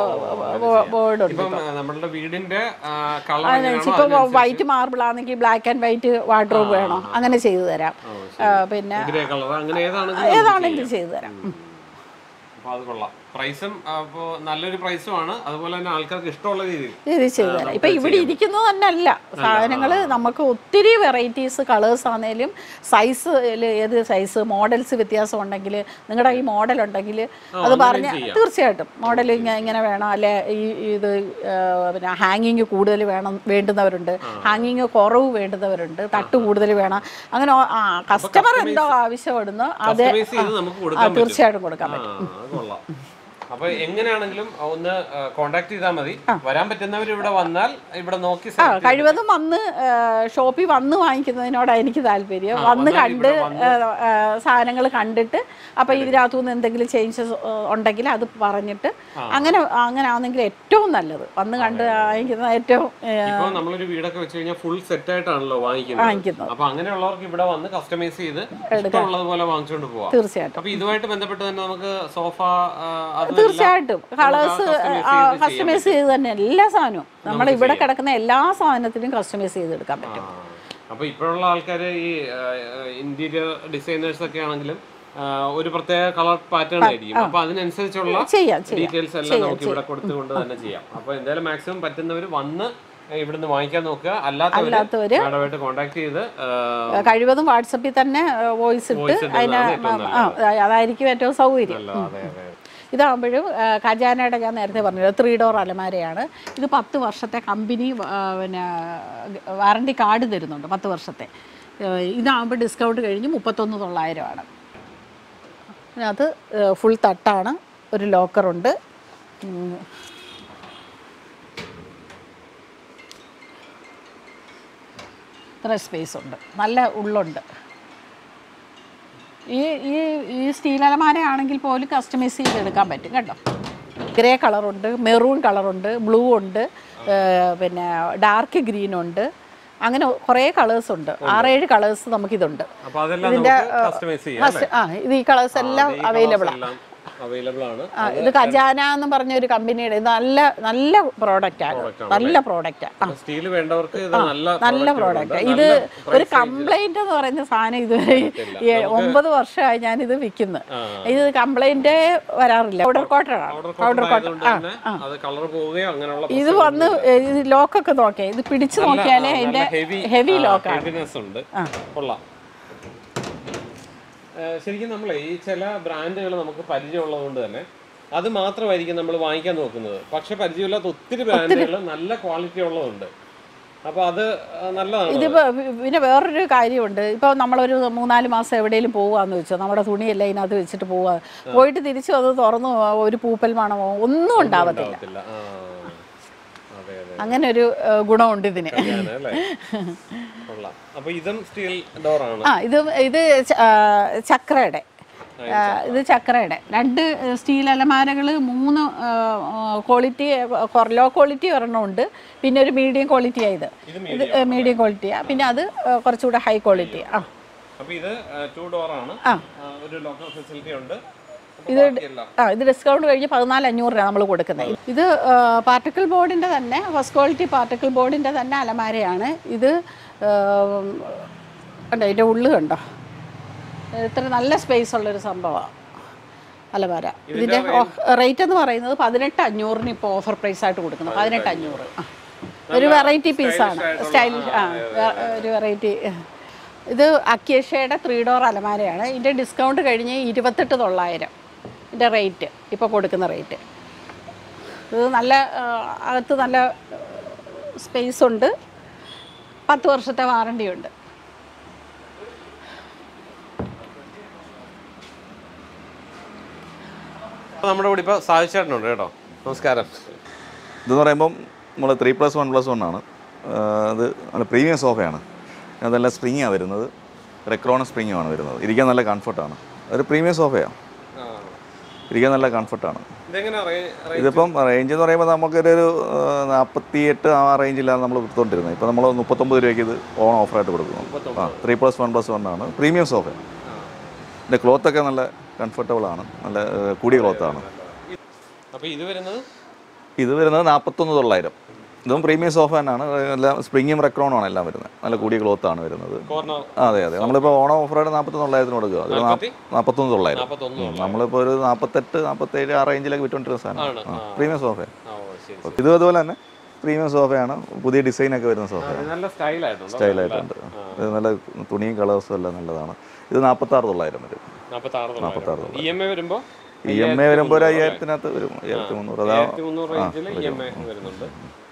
ബോർഡ് ഉണ്ട് ഇപ്പം ആ, നമ്മളുടെ വീടിന്റെ കളർ ഇപ്പം വൈറ്റ് മാർബിൾ ആണെങ്കിൽ ബ്ലാക്ക് ആൻഡ് വൈറ്റ് വാർഡ്രോബ് വേണോ അങ്ങനെ ചെയ്തു തരാം ആ, പിന്നെ ഗ്രേ കളർ അങ്ങനെ ഏതാണെങ്കിലും ഏതാണെങ്കിലും ചെയ്തു തരാം ഉം. അപ്പൊ അത് കൊള്ളാം പ്രൈസും അപ്പോ നല്ലൊരു പ്രൈസും ആണ് അതുപോലെ തന്നെ ആൾക്കാർക്ക് ഇഷ്ടമുള്ള രീതിയിൽ ഇത് ചെയ്തു തരാം ഇപ്പം ഇവിടെ ഇരിക്കുന്നത് തന്നെ അല്ല സാധനങ്ങൾ നമുക്ക് ഒത്തിരി വെറൈറ്റീസ് കളേഴ്സ് ആണെങ്കിലും സൈസ് ഏത് സൈസ് മോഡൽസ് വ്യത്യാസം ഉണ്ടെങ്കിൽ നിങ്ങളുടെ ഈ മോഡൽ ഉണ്ടെങ്കിൽ അത് പറഞ്ഞ തീർച്ചയായിട്ടും മോഡൽ ഇങ്ങനെ വേണം അല്ലെ ഈ ഇത് ആ, പിന്നെ ഹാങ്ങിങ് കൂടുതൽ വേണം വേണ്ടുന്നവരുണ്ട് ഹാങ്ങിങ് കുറവ് വേണ്ടുന്നവരുണ്ട് തട്ട് കൂടുതൽ വേണം അങ്ങനെ ആ കസ്റ്റമർ എന്തോ ആവശ്യപ്പെടുന്നോ അത് കസ്റ്റമൈസ് ചെയ്ത് നമുക്ക് ആ, കൊടുക്കാൻ പറ്റും തീർച്ചയായിട്ടും കൊടുക്കാൻ ആ, പറ്റും അത് കൊള്ളാം അപ്പൊ എങ്ങനെയാണെങ്കിലും ഒന്ന് കോണ്ടാക്ട് ചെയ്താൽ മതി വരാൻ പറ്റുന്നവർ ഇവിടെ വന്നാൽ ഇവിടെ നോക്കി ആ കഴിവതും വന്ന് ഷോപ്പിൽ വന്ന് വാങ്ങിക്കുന്നതിനോടാണ് എനിക്ക് താല്പര്യം വന്ന് കണ്ട് സാധനങ്ങൾ കണ്ടിട്ട് അപ്പോൾ ഇതിനകത്തുനിന്ന് എന്തെങ്കിലും ചേഞ്ചസ് ഉണ്ടെങ്കിൽ അത് പറഞ്ഞിട്ട് അങ്ങനെ അങ്ങനെ ആണെങ്കിൽ ഏറ്റവും നല്ലത് വന്ന് കണ്ട് വാങ്ങിക്കുന്നത് ഏറ്റവും ഏ, ഇപ്പൊ നമ്മളൊരു വീടൊക്കെ വെച്ച് കഴിഞ്ഞാൽ ഫുൾ സെറ്റ് ആയിട്ടാണല്ലോ വാങ്ങിക്കുന്നത് വാങ്ങിക്കുന്നത് അപ്പൊ അങ്ങനെയുള്ളവർക്ക് ഇവിടെ വന്ന് കസ്റ്റമൈസ് ചെയ്ത് ഇഷ്ടമുള്ളത് പോലെ വാങ്ങിച്ചുകൊണ്ട് പോവാം തീർച്ചയായിട്ടും അപ്പൊ ഇതുമായിട്ട് ബന്ധപ്പെട്ട് തന്നെ നമുക്ക് സോഫ അത് തീർച്ചയായിട്ടും കളേഴ്സ് കസ്റ്റമൈസ് ചെയ്ത് തന്നെ എല്ലാ സാധനവും നമ്മൾ ഇവിടെ കിടക്കുന്ന എല്ലാ സാധനത്തിനും കസ്റ്റമൈസ് ചെയ്തെടുക്കാൻ പറ്റും അപ്പൊ ഇപ്പോഴുള്ള ആൾക്കാർ ഈ ഇന്റീരിയർ ഡിസൈനേഴ്സ് ഒക്കെ ആണെങ്കിലും ആ, ഒരു പ്രത്യേക കളർ പാറ്റേൺ ആയിരിക്കും അപ്പൊ അതിനനുസരിച്ചുള്ള ചെയ്യാം ചെയ്യാം ഡീറ്റെയിൽസ് എല്ലാം നമുക്ക് ഇവിടെ കൊടുത്തുകൊണ്ട് തന്നെ ചെയ്യാം അപ്പൊ എന്തായാലും മാക്സിമം പറ്റുന്നവർ വന്ന് ഇവിടുന്ന് വാങ്ങിക്കാൻ നോക്കുക അല്ലാത്തവര് അല്ലാത്തവര് മാഡമായിട്ട് കോൺടാക്ട് ചെയ്ത് ആ, കഴിവതും വാട്സപ്പിൽ തന്നെ വോയിസ് ഇട്ട് Voice ഇടുന്നതാണ് അതിന് ഏറ്റവും ആ അതായിരിക്കും ഏറ്റവും സൗകര്യം അല്ല, അതെ അതെ ഇതാകുമ്പോഴും ആ, ഖജാനയുടെ ഞാൻ നേരത്തെ പറഞ്ഞത് ത്രീ ഡോർ അലമാരയാണ് ഇത് പത്ത് വർഷത്തെ കമ്പനി ആ, പിന്നെ വാറണ്ടി കാർഡ് തരുന്നുണ്ട് പത്ത് വർഷത്തെ ആ, ഇതാകുമ്പോൾ ഡിസ്കൗണ്ട് കഴിഞ്ഞ് മുപ്പത്തൊന്ന് തൊള്ളായിരമാണ് അതിനകത്ത് ഫുൾ തട്ടാണ് ഒരു ലോക്കറുണ്ട് ഉം. ഇത്ര സ്പേസ് ഉണ്ട് നല്ല ഉള്ളുണ്ട് ഈ ഈ ഈ സ്റ്റീൽ അലമാര ആണെങ്കിൽ പോലും കസ്റ്റമൈസ് ചെയ്തെടുക്കാൻ പറ്റും കേട്ടോ ഗ്രേ കളറുണ്ട് മെറൂൺ കളറുണ്ട് ബ്ലൂ ഉണ്ട് ഏർ പിന്നെ ഡാർക്ക് ഗ്രീൻ ഉണ്ട് അങ്ങനെ കുറേ കളേഴ്സ് ഉണ്ട് ആറേഴ് കളേഴ്സ് നമുക്കിതുണ്ട് അപ്പൊ അതെല്ലാം നമുക്ക് കസ്റ്റമൈസ് ചെയ്യാം ഫസ്റ്റ് ആ ഇത് ഈ കളേഴ്സ് എല്ലാം അവൈലബിൾ ആണ് എല്ലാം അവൈലബിൾ ആണ് ആ, ഇത് ഖജാന എന്ന് പറഞ്ഞ ഒരു കമ്പനിയുടെ ഇത് നല്ല നല്ല പ്രോഡക്റ്റ് ആണ് നല്ല പ്രോഡക്റ്റ് ആ സ്റ്റീൽ വേണ്ടവർക്ക് ഇത് നല്ല നല്ല പ്രോഡക്റ്റ് ഇത് ഒരു കംപ്ലൈന്റ് എന്ന് പറയുന്ന സാധനം ഇതുവരെ ഈ ഒമ്പത് വർഷമായി ഞാൻ ഇത് വിൽക്കുന്നത് ഇത് കംപ്ലൈന്റ് വരാറില്ല പൗഡർ കോട്ടൺ പൗഡർ കോട്ടൺ ആയതുകൊണ്ട് തന്നെ അത് കളർ പോവുകയോ അങ്ങനെയുള്ള ഇത് വന്ന് ഇത് ലോക്കൊക്കെ നോക്കിയാൽ ഇത് പിടിച്ചു നോക്കിയാലേ അതിന്റെ ഹെവി ഹെവി ലോക്കാണ് ഹെവിനെസ് ഉണ്ട് കൊള്ളാം ഏഹ് ശരിക്കും നമ്മളെ ഈ ചില ബ്രാൻഡുകൾ നമുക്ക് പരിചയമുള്ളത് കൊണ്ട് തന്നെ അത് മാത്രമായിരിക്കും നമ്മൾ വാങ്ങിക്കാൻ നോക്കുന്നത് പക്ഷെ പരിചയമില്ലാത്ത ഒത്തിരി ബ്രാൻഡുകൾ നല്ല ക്വാളിറ്റി ഉള്ളതുണ്ട് അപ്പൊ അത് ആ, നല്ലതാണ് ഇതിപ്പോ പിന്നെ വേറൊരു കാര്യമുണ്ട് ഇപ്പോൾ നമ്മളൊരു മൂന്നാല് മാസം എവിടെയെങ്കിലും പോവാന്ന് വെച്ചോ നമ്മുടെ തുണിയെല്ലാം ഇതിനകത്ത് വെച്ചിട്ട് പോവാ പോയിട്ട് തിരിച്ചു അത് തുറന്നു ഒരു പൂപ്പൽ മണമോ ഒന്നും ഉണ്ടാവത്തില്ല ഉണ്ടാവത്തില്ല. ആ അതെ അതെ അങ്ങനെ ഒരു ഏഹ്, ഗുണമുണ്ട് ഇതിന് ഞാൻ അല്ലേ കൊള്ളാം അപ്പൊ ഇതും സ്റ്റീൽ ഡോറാണ് ആ ഇത് ഇത് ച- ആ, ചക്രയുടെ ആ, ഇത് ചക്രയുടെ രണ്ട് സ്റ്റീൽ അലമാരകൾ മൂന്ന് ക്വാളിറ്റി ലോ ക്വാളിറ്റി ഒരെണ്ണമുണ്ട് പിന്നെ ഒരു മീഡിയം ക്വാളിറ്റിയാണ് ഇത് ഇത് മീഡിയം ക്വാളിറ്റിയാണ് പിന്നെ അത് ആ, കുറച്ചുകൂടെ ഹൈ ക്വാളിറ്റി ആ അപ്പൊ ഇത് ടു ഡോറാണ് ആ. ഒരു ലോക്കൽ ഫെസിലിറ്റി ഉണ്ട് അപ്പൊ ഇത് ബാക്കിയെല്ലാം ആ ഇത് ഡിസ്കൗണ്ട് കഴിഞ്ഞ് പതിനാല് അഞ്ഞൂറ് രൂപ നമ്മൾ കൊടുക്കുന്നത് ഇത് പാർട്ടിക്കിൾ ബോർഡിൻ്റെ തന്നെ ഫസ്റ്റ് ക്വാളിറ്റി പാർട്ടിക്കിൾ ബോർഡിൻ്റെ തന്നെ അലമാരയാണ് ഇത് ഉം, കണ്ടോ ഇതിൻ്റെ ഉള്ളു കണ്ടോ ഇത്ര നല്ല സ്പേസ് ഉള്ളൊരു സംഭവമാണ് അലമാര ഇതിൻ്റെ റേറ്റ് എന്ന് പറയുന്നത് പതിനെട്ട് അഞ്ഞൂറിന് ഇപ്പോൾ ഓഫർ പ്രൈസ് ആയിട്ട് കൊടുക്കുന്നത് പതിനെട്ട് അഞ്ഞൂറ് ആ. ഒരു വെറൈറ്റി പീസാണ് സ്റ്റൈലിഷ് ആ വെ- ഒരു വെറൈറ്റി ഇത് അക്കേഷ്യയുടെ ത്രീ ഡോർ അലമാരയാണ് ഇതിൻ്റെ ഡിസ്കൗണ്ട് കഴിഞ്ഞ് ഇരുപത്തെട്ട് തൊള്ളായിരം ഇതിൻ്റെ റേറ്റ് ഇപ്പോൾ കൊടുക്കുന്ന റേറ്റ് ഇത് നല്ല ആ, അകത്ത് നല്ല സ്പേസ് ഉണ്ട് പത്ത് വർഷത്തെ വാറണ്ടി ഉണ്ട് അപ്പൊ നമ്മുടെ കൂടെ ഇപ്പൊ സാധിച്ചേട്ടനുണ്ട് കേട്ടോ നമസ്കാരം ഇതെന്ന് പറയുമ്പം നമ്മൾ three plus one plus one ആണ് ആ, അത് നല്ല പ്രീമിയം സോഫയാണ് അതല്ല സ്പ്രിങ്ങാണ് വരുന്നത് റെക്രോണ സ്പ്രിങ്ങുമാണ് വരുന്നത് ഇരിക്കാൻ നല്ല കംഫർട്ടാണ് ഒരു പ്രീമിയം സോഫയാണ് ആ. ഇരിക്കാൻ നല്ല കംഫർട്ടാണ് ഇതെങ്ങനെ ഇതിപ്പം റേഞ്ച് എന്ന് പറയുമ്പോൾ നമുക്കൊരു നാൽപ്പത്തി എട്ട് ആ റേഞ്ചിലാണ് നമ്മൾ കൊടുത്തോണ്ടിരുന്നത് ഇപ്പോൾ നമ്മൾ മുപ്പത്തൊമ്പത് രൂപയ്ക്ക് ഇത് ഓൺ ഓഫറായിട്ട് കൊടുക്കുന്നു ആ three plus one plus one ആണ് പ്രീമിയം സോഫ ഇതിൻ്റെ ക്ലോത്തൊക്കെ നല്ല കംഫർട്ടബിൾ ആണ് നല്ല ആ, കൂടിയ ക്ലോത്താണ് അപ്പൊ ഇത് വരുന്നത് ഇത് വരുന്നത് നാൽപ്പത്തൊന്ന് തൊള്ളായിരം ഇതും പ്രീമിയം സോഫ തന്നെയാണ് എല്ലാം സ്പ്രിങ്ങും റെക്രോണും ആണ് എല്ലാം വരുന്നത് നല്ല കൂടിയ ക്ലോത്ത് ആണ് വരുന്നത് കോർണർ ആ, അതെ അതെ നമ്മളിപ്പോൾ ഓണം ഓഫറായിട്ട് നാൽപ്പത്തൊന്ന് തൊള്ളായിരത്തിന് കൊടുക്കുക അത് നാൽപ്പത്തി? നാൽപ്പത്തൊന്ന് തൊള്ളായിരം നാപ്പത്തൊന്ന് ഉം, നമ്മളിപ്പോൾ ഒരു നാൽപ്പത്തെട്ട് നാൽപ്പത്തേഴ് ആ റേഞ്ചിലൊക്കെ വിറ്റുകൊണ്ടിരുന്ന ആണ്, സാധനം പ്രീമിയം സോഫ ആ ഓ ശരി ഇതും അതുപോലെ തന്നെ പ്രീമിയം സോഫയാണ് പുതിയ ഡിസൈനൊക്കെ വരുന്ന സോഫ ഇത് നല്ല സ്റ്റൈലായിട്ടുണ്ട് സ്റ്റൈലായിട്ടുണ്ട് ഇത് നല്ല തുണിയും കളേഴ്സും എല്ലാം നല്ലതാണ് ഇത് നാൽപ്പത്താറ് തൊള്ളായിരം വരും നാപ്പത്തി ആറ് ഇ എം ഐ വരുമ്പോ ഇ എം ഐ വരുമ്പോൾ ഒരു അയ്യായിരത്തിനകത്ത് വരും അയ്യായിരത്തി മുന്നൂറ് അതാ ആയിരത്തി മുന്നൂറ് റേഞ്ചിൽ ഇ എം ഐ വരുന്നുണ്ട്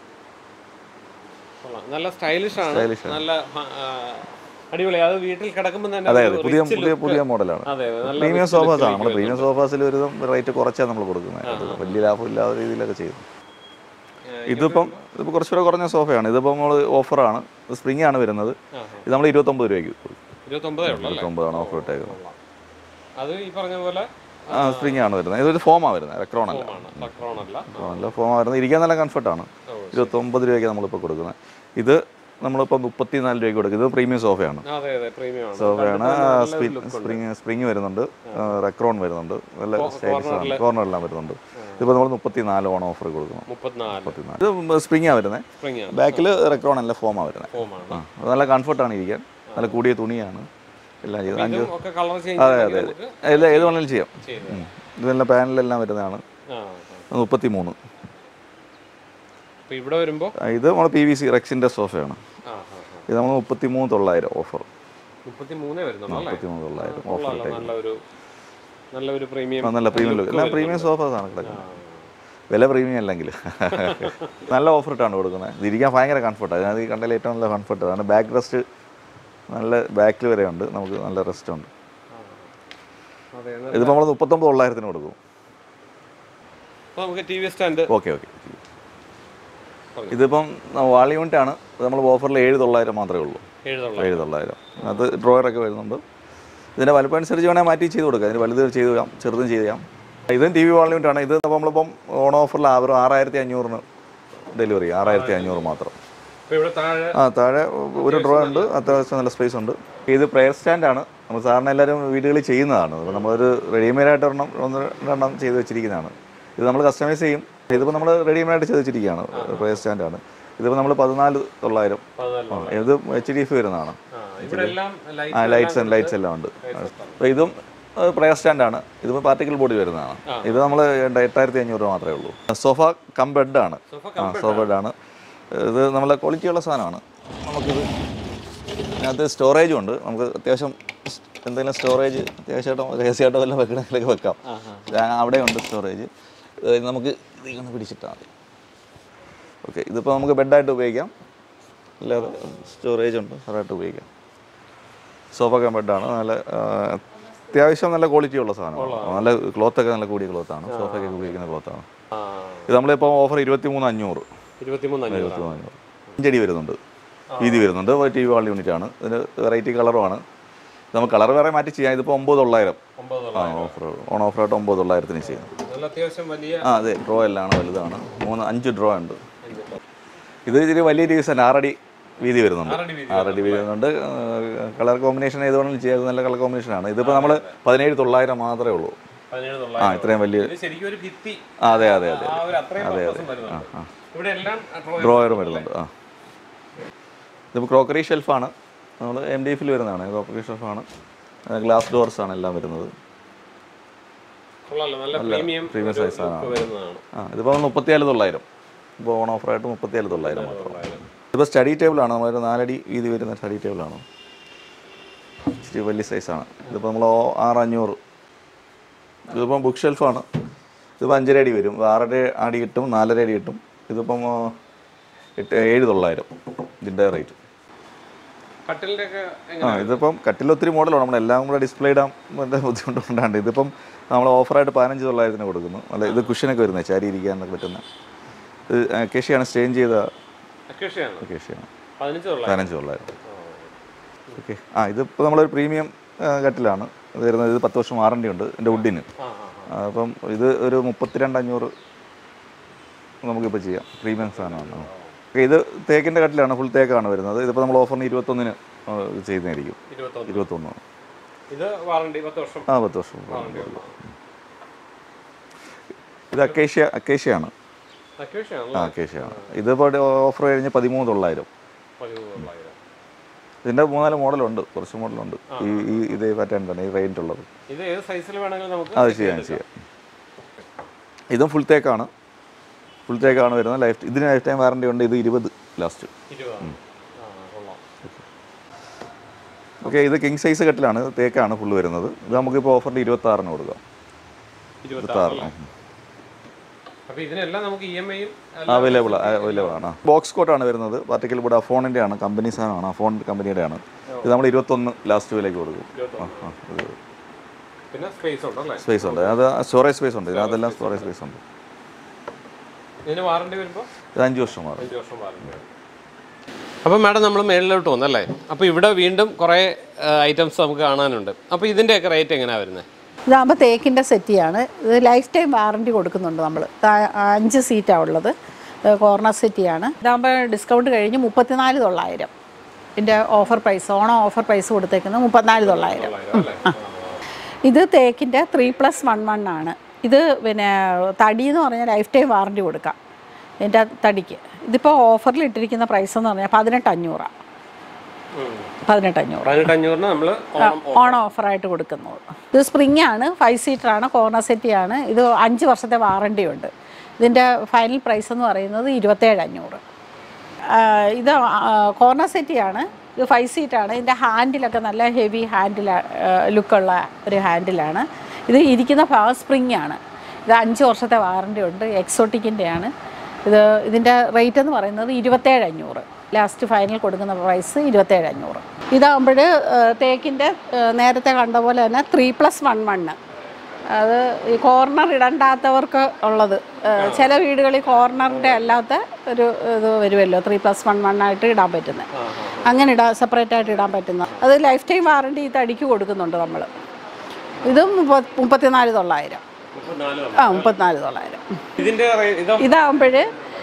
കൊള്ളാം. നല്ല സ്റ്റൈലിഷ് ആണ് നല്ല ആ, അടിപൊളി അത് വീട്ടിൽ കിടക്കുമ്പോൾ തന്നെ അതെ ഒരു അതെ പുതിയ rich പുതിയ look. പുതിയ മോഡലാണ് അതെ അതെ, നല്ല പ്രീമിയം rich സോഫാസ് look ആണ് നമ്മൾ പ്രീമിയം സോഫാസിൽ ഒരു റേറ്റ് കുറച്ചാണ് നമ്മൾ കൊടുക്കുന്നത് അത് വലിയ ലാഭം ഇല്ലാത്ത രീതിയിലൊക്കെ ചെയ്തു ഇതിപ്പം ഇതിപ്പോൾ കുറച്ചുകൂടെ കുറഞ്ഞ സോഫയാണ് ഇതിപ്പോൾ നമ്മൾ ഓഫറാണ് സ്പ്രിംഗ് ആണ് വരുന്നത് ഇത് നമ്മൾ ഇരുപത്തൊമ്പത് രൂപയ്ക്ക് കൊടുക്കും. ഇരുപത്തൊമ്പതേ ഉള്ളൂ അല്ലേ ഇരുപത്തൊമ്പതാണ് ഓഫർ ഇട്ടേക്കുന്നത് അത് ഈ പറഞ്ഞ പോലെ ആ സ്പ്രിംഗ് ആണ് വരുന്നത് ഇതൊരു ഫോമാണ് വരുന്നത് ഇലക്ട്രോൺ അല്ല ആണ് സക്രോൺ അല്ല നല്ല ഫോമാണ് വരുന്നത് ഇരിക്കാൻ നല്ല കംഫർട്ടാണ് ഇരുപത്തൊമ്പത് രൂപയ്ക്ക് നമ്മളിപ്പോൾ കൊടുക്കുന്നത് ഇത് നമ്മളിപ്പോൾ മുപ്പത്തിനാല് രൂപയ്ക്ക് കൊടുക്കുന്നത് ഇത് പ്രീമിയം സോഫയാണ് അതെ അതെ പ്രീമിയം ആണ് സോഫയാണ് സ്പ്രിങ് സ്പ്രിങ് വരുന്നുണ്ട് റെക്രോൺ വരുന്നുണ്ട് നല്ല സ്റ്റൈലിഷ് ആണ് കോർണറെല്ലാം വരുന്നുണ്ട് ഇതിപ്പോൾ നമ്മൾ മുപ്പത്തിനാല് ഓൺ ഓഫർ കൊടുക്കണം മുപ്പത്തിനാല് മുപ്പത്തിനാല് ഇത് സ്പ്രിങ്ങാണ് വരുന്നത് സ്പ്രിംഗ് ആണ് ബാക്കിൽ റെക്രോൺ അല്ല ഫോമാണ് വരുന്നത് ഫോമാണ് ആ അത് നല്ല കംഫർട്ടാണ് ഇരിക്കാൻ നല്ല കൂടിയ തുണിയാണ് എല്ലാം ചെയ്ത് അഞ്ച് ഇതും ഒക്കെ കളർ ചേഞ്ച് അതെ അതെ നമുക്ക് എല്ലാം ഏത് വേണമെങ്കിലും ചെയ്യാം ചെയ്ത് ഉം. ഇതെല്ലാം പാനലെല്ലാം വരുന്നതാണ് ആ മുപ്പത്തി മൂന്ന് അപ്പൊ ഇവിടെ വരുമ്പോ ഇത് നമ്മൾ പി വി സി റെക്സിൻ്റെ സോഫയാണ് ആ ആ ആ ഇത് നമ്മൾ മുപ്പത്തി മൂന്ന് തൊള്ളായിരം ഓഫർ മുപ്പത്തി മൂന്നേ വരുന്നുള്ളൂ അല്ലേ മുപ്പത്തി മൂന്ന് തൊള്ളായിരം ഓഫർ കൊള്ളാലോ നല്ല ഒരു നല്ല ഒരു പ്രീമിയം നല്ല പ്രീമിയം ലുക്ക് എല്ലാം പ്രീമിയം സോഫാസാണ് കിടക്കുന്നത് വില പ്രീമിയം അല്ലെങ്കിൽ നല്ല ഓഫർ ഇട്ടാണ് കൊടുക്കുന്നത് ഇത് ഇരിക്കാൻ ഭയങ്കര കംഫർട്ട് അതിനകത്ത് ഈ കണ്ടതിൽ ഏറ്റവും നല്ല കംഫർട്ട് അതാണ് ബാക്ക് റെസ്റ്റ് നല്ല ബാക്കിൽ വരെ ഉണ്ട് നമുക്ക് നല്ല റെസ്റ്റ് ഉണ്ട് അതെ ഇതിപ്പോൾ നമ്മൾ മുപ്പത്തൊമ്പത് തൊള്ളായിരത്തിന് കൊടുക്കും അപ്പൊ നമുക്ക് T V stand okay okay ഇതിപ്പം വാൾ യൂണിറ്റ് ആണ് ഇത് നമ്മൾ ഓഫറിൽ ഏഴ് തൊള്ളായിരം മാത്രമേ ഉള്ളൂ എഴുതുള്ള ഏഴ് തൊള്ളായിരം അത് ഡ്രോയറൊക്കെ വരുന്നുണ്ട് ഇതിൻ്റെ വലുപ്പം അനുസരിച്ച് വേണേൽ മാറ്റി ചെയ്ത് കൊടുക്കാം ഇതിന് വലുത് ചെയ്ത് ചെയ്യാം ചെറുതും ചെയ്യാം ഇതും ടി വി വാൾ യൂണിറ്റ് ആണ് ഇത് നമ്മളിപ്പം ഓൺ ഓഫറിൽ ആ ഒരു ആറായിരത്തി അഞ്ഞൂറിന് ഡെലിവറി ആറായിരത്തി അഞ്ഞൂറ് മാത്രം അപ്പൊ ഇവിടെ താഴെ ആ താഴെ ഒരു ഡ്രോ ഉണ്ട് അത്യാവശ്യം നല്ല സ്പേസ് ഉണ്ട് ഇത് പ്രെയർ സ്റ്റാൻഡാണ് നമ്മൾ സാറിന് എല്ലാവരും വീടുകളിൽ ചെയ്യുന്നതാണ് അപ്പോൾ നമ്മളൊരു റെഡിമെയ്ഡായിട്ട് ഒരെണ്ണം ഒന്ന് രണ്ടെണ്ണം ചെയ്ത് വെച്ചിരിക്കുന്നതാണ് ഇത് നമ്മൾ കസ്റ്റമൈസ് ചെയ്യും ഇതിപ്പോൾ നമ്മൾ റെഡിമെയ്ഡായിട്ട് ചെയ്ത് വെച്ചിരിക്കുകയാണ് പ്രെയർ സ്റ്റാൻഡാണ് ഇതിപ്പോൾ നമ്മൾ പതിനാല് തൊള്ളായിരം പതിനാല് ആ, ഇത് എച്ച് ഡി എഫ് വരുന്നതാണ് ആ, ഇവിടെ എല്ലാം ലൈറ്റ് ആ ലൈറ്റ്സ് ആൻഡ് ലൈറ്റ്സ് എല്ലാം ഉണ്ട് അപ്പോൾ ഇതും പ്രയർ സ്റ്റാൻഡാണ് ഇതിപ്പോൾ പാർട്ടിക്കൽ ബോഡി വരുന്നതാണ് ഇത് നമ്മൾ എട്ടായിരത്തി അഞ്ഞൂറ് രൂപ മാത്രമേ ഉള്ളൂ സോഫ കം ബെഡാണ് സോഫ ആ സോഫ ബെഡാണ് ഇത് നമ്മളെ ക്വാളിറ്റിയുള്ള സാധനമാണ് നമുക്കിത് ഇതിനകത്ത് സ്റ്റോറേജും ഉണ്ട് നമുക്ക് അത്യാവശ്യം എന്തെങ്കിലും സ്റ്റോറേജ് അത്യാവശ്യമായിട്ടോ രഹസ്യമായിട്ടോ വല്ല വെക്കണമെങ്കിലൊക്കെ വെക്കാം ആ, അവിടെയുണ്ട് സ്റ്റോറേജ് നമുക്ക് ഇതിങ്ങനെ പിടിച്ചിട്ടാൽ മതി ഓക്കെ ഇതിപ്പോൾ നമുക്ക് ബെഡായിട്ട് ഉപയോഗിക്കാം അല്ലാതെ സ്റ്റോറേജ് ഉണ്ട് അതായിട്ട് ഉപയോഗിക്കാം സോഫ കം ബെഡാണ് നല്ല ആ, അത്യാവശ്യം നല്ല ക്വാളിറ്റി ഉള്ള സാധനമാണ് നല്ല ക്ലോത്തൊക്കെ നല്ല കൂടിയ ക്ലോത്താണ് സോഫയ്ക്കൊക്കെ ഉപയോഗിക്കുന്ന ക്ലോത്താണ് ആ ഇത് നമ്മളിപ്പോൾ ഓഫർ ഇരുപത്തി മൂന്ന് അഞ്ഞൂറ് ഇരുപത്തിമൂന്ന് അഞ്ഞൂറ് ഇരുപത്തി മൂന്ന് അഞ്ഞൂറ് അഞ്ചടി വരുന്നുണ്ട് വീതി വരുന്നുണ്ട് ടി വി വാൾ യൂണിറ്റ് ആണ് ഇതിന് വെറൈറ്റി കളറുമാണ് നമുക്ക് കളർ വേറെ മാറ്റി ചെയ്യാം ഇതിപ്പോൾ ഒമ്പത് തൊള്ളായിരം ഒമ്പത് ആ ഓഫർ ഓൺ ഓഫറായിട്ട് ഒമ്പത് തൊള്ളായിരത്തിന് ചെയ്യാം നല്ല അത്യാവശ്യം വലിയ ആ അതെ ഡ്രോ എല്ലാം ആണ് വലുതാണ് മൂന്ന് അഞ്ച് ഡ്രോ ഉണ്ട് ഇത് ഇച്ചിരി വലിയ ഡീസൻ ആറടി വീതി വരുന്നുണ്ട് ആറടി വീതി ആറടി വീതി വരുന്നുണ്ട് കളർ കോമ്പിനേഷൻ ഏതുകൊണ്ടും ചെയ്യാം നല്ല കളർ കോമ്പിനേഷനാണ് ഇതിപ്പോൾ നമ്മൾ പതിനേഴ് തൊള്ളായിരം മാത്രമേ ഉള്ളൂ പതിനേഴ് ആ തൊള്ളായിരം ഇത്രയും വലിയ ഇത് ശരിക്കും ഒരു ഭിത്തി ആ, അതെ അതെ അതെ ആ ഒരു അത്രയും പർപ്പസും വരുന്നുണ്ട് ആ ഇവിടെ എല്ലാം ഡ്രോയിങ് ഡ്രോയറും വരുന്നുണ്ട് ആ ഇതിപ്പോൾ ക്രോക്കറി ഷെൽഫാണ് നമ്മൾ എം ഡി എഫിൽ വരുന്നതാണ് ക്രോക്കറി ഷെൽഫാണ് ഗ്ലാസ് ഡോർസ് ആണ് എല്ലാം വരുന്നത് കൊള്ളാലോ നല്ല പ്രീമിയം പ്രീമിയം സൈസ് ആണ് വരുന്നതാണ് ആ ഇതിപ്പോൾ മുപ്പത്തിയാല് തൊള്ളായിരം ഇപ്പോൾ ഓൺ ഓഫറായിട്ട് മുപ്പത്തിയാല് തൊള്ളായിരം മാത്രം ഇതിപ്പോൾ സ്റ്റഡി ടേബിളാണ് നമ്മളൊരു നാലടി വീതി വരുന്ന സ്റ്റഡി ടേബിളാണ് ഇച്ചിരി വലിയ സൈസാണ് ഇതിപ്പോൾ നമ്മൾ ആറ് അഞ്ഞൂറ് ഇതിപ്പം ബുക്ക് ഷെൽഫാണ് ഇതിപ്പോൾ അഞ്ചര അടി വരും ആറര അടി കിട്ടും നാലര അടി കിട്ടും ഇതിപ്പം ആ, എട്ട് ഏഴ് തൊള്ളായിരം ഇതിൻ്റെ റേറ്റ് കട്ടിലിന്റെ ഒക്കെ ആ ഇതിപ്പം കട്ടിൽ ഒത്തിരി മോഡലാണ് നമ്മൾ എല്ലാം കൂടെ ഡിസ്പ്ലേ ഇടാൻ വലിയ ബുദ്ധിമുട്ട് കൊണ്ടാണ്ട് ഇതിപ്പം നമ്മൾ ഓഫറായിട്ട് പതിനഞ്ച് തൊള്ളായിരത്തിന് കൊടുക്കുന്നു അല്ല ഇത് കുഷനൊക്കെ വരുന്നത് ചാരി ഇരിക്കാനൊക്കെ പറ്റുന്ന ഇത് അക്കേഷ്യയാണ് സ്റ്റെയിൻ ചെയ്ത അക്കേഷയാണ് അക്കേഷ്യയാണ് പതിനഞ്ച് തൊള്ളായിരം പതിനഞ്ച് തൊള്ളായിരം ഓക്കെ ആ ഇതിപ്പോൾ നമ്മളൊരു പ്രീമിയം കട്ടിലാണ് ഇത് വരുന്നത് ഇത് പത്ത് വർഷം വാറണ്ടി ഉണ്ട് എൻ്റെ വുഡിന് ആ ആ ആ, അപ്പം ഇത് ഒരു മുപ്പത്തിരണ്ട് അഞ്ഞൂറ് നമുക്കിപ്പോൾ ചെയ്യാം പ്രീമിയം സാധനമാണ് ഓക്കെ ഇത് തേക്കിൻ്റെ കട്ടിലാണ് ഫുൾ തേക്കാണ് വരുന്നത് ഇതിപ്പോൾ നമ്മൾ ഓഫറിന് ഇരുപത്തൊന്നിന് ആ, ചെയ്യുന്നതായിരിക്കും ഇരുപത്തൊന്ന് ഇരുപത്തൊന്ന് ഇത് വാറണ്ടി പത്ത് വർഷം ആ പത്ത് വർഷം വാറണ്ടി ഉള്ള ഇത് അക്കേഷ്യ അക്കേഷ്യയാണ് അക്കേഷയാണല്ലോ ആ അക്കേഷ്യയാണ് ഇതിപ്പോൾ ഓഫർ കഴിഞ്ഞ് പതിമൂന്ന് തൊള്ളായിരം പതിമൂന്ന് തൊള്ളായിരം ഇതിൻ്റെ മൂന്നാല് മോഡലുണ്ട് കുറച്ച് മോഡലുണ്ട് ഈ ഈ ഇതേ പാറ്റേൺ തന്നെ ഈ റേഞ്ച് ഉള്ളത് ഇത് ഏത് സൈസിൽ വേണമെങ്കിലും നമുക്ക് അത് ചെയ്യാം ചെയ്യാം ഇതും ഫുൾ തേക്കാണ് ഫുൾ തേക്കാണ് വരുന്നത് ലൈഫ് ഇതിന് ലൈഫ് ടൈം വാറണ്ടി ഉണ്ട് ഇത് ഇരുപത് ലാസ്റ്റ് ഇരുപതാണ് ആ കൊള്ളാം ഓക്കെ ഇത് കിങ് സൈസ് കട്ടിലാണ് ഇത് തേക്കാണ് ഫുൾ വരുന്നത് ഇത് നമുക്കിപ്പോൾ ഓഫറിൻ്റെ ഇരുപത്തി ആറിന് കൊടുക്കാം ഇരുപത്തി ഇരുപത്തി ആറ് അപ്പൊ ഇതിനെല്ലാം നമുക്ക് ഇ എം ഐയും അവൈലബിൾ അവൈലബിൾ ആണ് ബോക്സ് കോട്ടാണ് വരുന്നത് പാർട്ടിക്കൽ ബോർഡ് അഫോണിൻ്റെ ആണ് കമ്പനി സാധനമാണ് അഫോൺ കമ്പനിയുടെ ആണ് ഇത് നമ്മൾ ഇരുപത്തൊന്ന് ലാസ്റ്റ് വിലയ്ക്ക് കൊടുക്കും ആ ആ ഇത് പിന്നെ സ്പേസ് ഉണ്ട് അല്ലേ സ്പേസ് ഉണ്ട് അത് സ്റ്റോറേജ് സ്പേസ് ഉണ്ട് ഇതിനകത്തെല്ലാം സ്റ്റോറേജ് സ്പേസ് ഉണ്ട് ഇതിന് വാറണ്ടി വരുമ്പോൾ ഇത് അഞ്ച് വർഷം മാറും അഞ്ച് വർഷം വാറണ്ടി അപ്പോൾ മാഡം നമ്മൾ മേളിലോട്ട് വന്നല്ലേ അപ്പോൾ ഇവിടെ വീണ്ടും കുറേ ഐറ്റംസ് നമുക്ക് കാണാനുണ്ട് അപ്പോൾ ഇതിൻ്റെയൊക്കെ റേറ്റ് എങ്ങനെയാണ് വരുന്നത് ഇതാകുമ്പോൾ തേക്കിൻ്റെ സെറ്റിയാണ് ഇത് ലൈഫ് ടൈം വാറണ്ടി കൊടുക്കുന്നുണ്ട് നമ്മൾ അഞ്ച് സീറ്റാണ് ഉള്ളത് കോർണർ സെറ്റിയാണ് ഇതാകുമ്പോൾ ഡിസ്കൗണ്ട് കഴിഞ്ഞ് മുപ്പത്തിനാല് തൊള്ളായിരം ഇതിൻ്റെ offer price Onam offer price കൊടുത്തേക്കുന്നത് മുപ്പത്തിനാല് തൊള്ളായിരം ഇത് തേക്കിൻ്റെ ത്രീ പ്ലസ് വൺ വൺ ആണ് ഇത് പിന്നെ തടി എന്ന് പറഞ്ഞാൽ ലൈഫ് ടൈം വാറണ്ടി കൊടുക്കാം ഇതിൻ്റെ തടിക്ക് ഇതിപ്പോൾ ഓഫറിൽ ഇട്ടിരിക്കുന്ന പ്രൈസ് എന്ന് പറഞ്ഞാൽ പതിനെട്ട് അഞ്ഞൂറാണ് പതിനെട്ട് അഞ്ഞൂറ് പതിനെട്ട് അഞ്ഞൂറിന് നമ്മൾ ഓണം ഓഫറായിട്ട് കൊടുക്കുന്നത് ഇത് സ്പ്രിംഗ് ആണ് ഫൈവ് സീറ്റർ ആണ് കോർണർ സെറ്റി ആണ് ഇത് അഞ്ച് വർഷത്തെ വാറണ്ടി ഉണ്ട് ഇതിൻ്റെ ഫൈനൽ പ്രൈസ് എന്ന് പറയുന്നത് ഇരുപത്തേഴ് അഞ്ഞൂറ് ഇത് കോർണർ സെറ്റി ആണ് ഇത് ഫൈവ് സീറ്റാണ് ഇതിൻ്റെ ഹാൻഡിലൊക്കെ നല്ല ഹെവി ഹാൻഡിൽ ലുക്കുള്ള ഒരു ഹാൻഡിലാണ് ഇത് ഇരിക്കുന്ന ഭാഗം സ്പ്രിംഗ് ആണ് ഇത് അഞ്ച് വർഷത്തെ വാറണ്ടി ഉണ്ട് എക്സോട്ടിക്കിൻ്റെ ആണ് ഇത് ഇതിൻ്റെ റേറ്റ് എന്ന് പറയുന്നത് ഇരുപത്തേഴ് അഞ്ഞൂറ് ലാസ്റ്റ് ഫൈനൽ കൊടുക്കുന്ന പ്രൈസ് ഇരുപത്തേഴ് അഞ്ഞൂറ് ഇതാകുമ്പോൾ തേക്കിൻ്റെ നേരത്തെ കണ്ട പോലെ തന്നെ ത്രീ പ്ലസ് വൺ വണ്ണ് അത് ഈ കോർണർ ഇടണ്ടാത്തവർക്ക് ഉള്ളത് ഏഹ് ചില വീടുകളിൽ കോർണറിൻ്റെ അല്ലാത്ത ഒരു ഇത് വരുമല്ലോ ത്രീ പ്ലസ് വൺ വൺ ആയിട്ട് ഇടാൻ പറ്റുന്നത് അങ്ങനെ ഇടാൻ സെപ്പറേറ്റ് ആയിട്ട് ഇടാൻ പറ്റുന്ന അത് ലൈഫ് ടൈം വാറണ്ടി ഈ തടിക്ക് കൊടുക്കുന്നുണ്ട് നമ്മൾ ഇതും മുപ്പ മുപ്പത്തിനാല് തൊള്ളായിരം ആ മുപ്പത്തിനാല് തൊള്ളായിരം ഇതിൻ്റെ ഇതോ ഇതാകുമ്പോൾ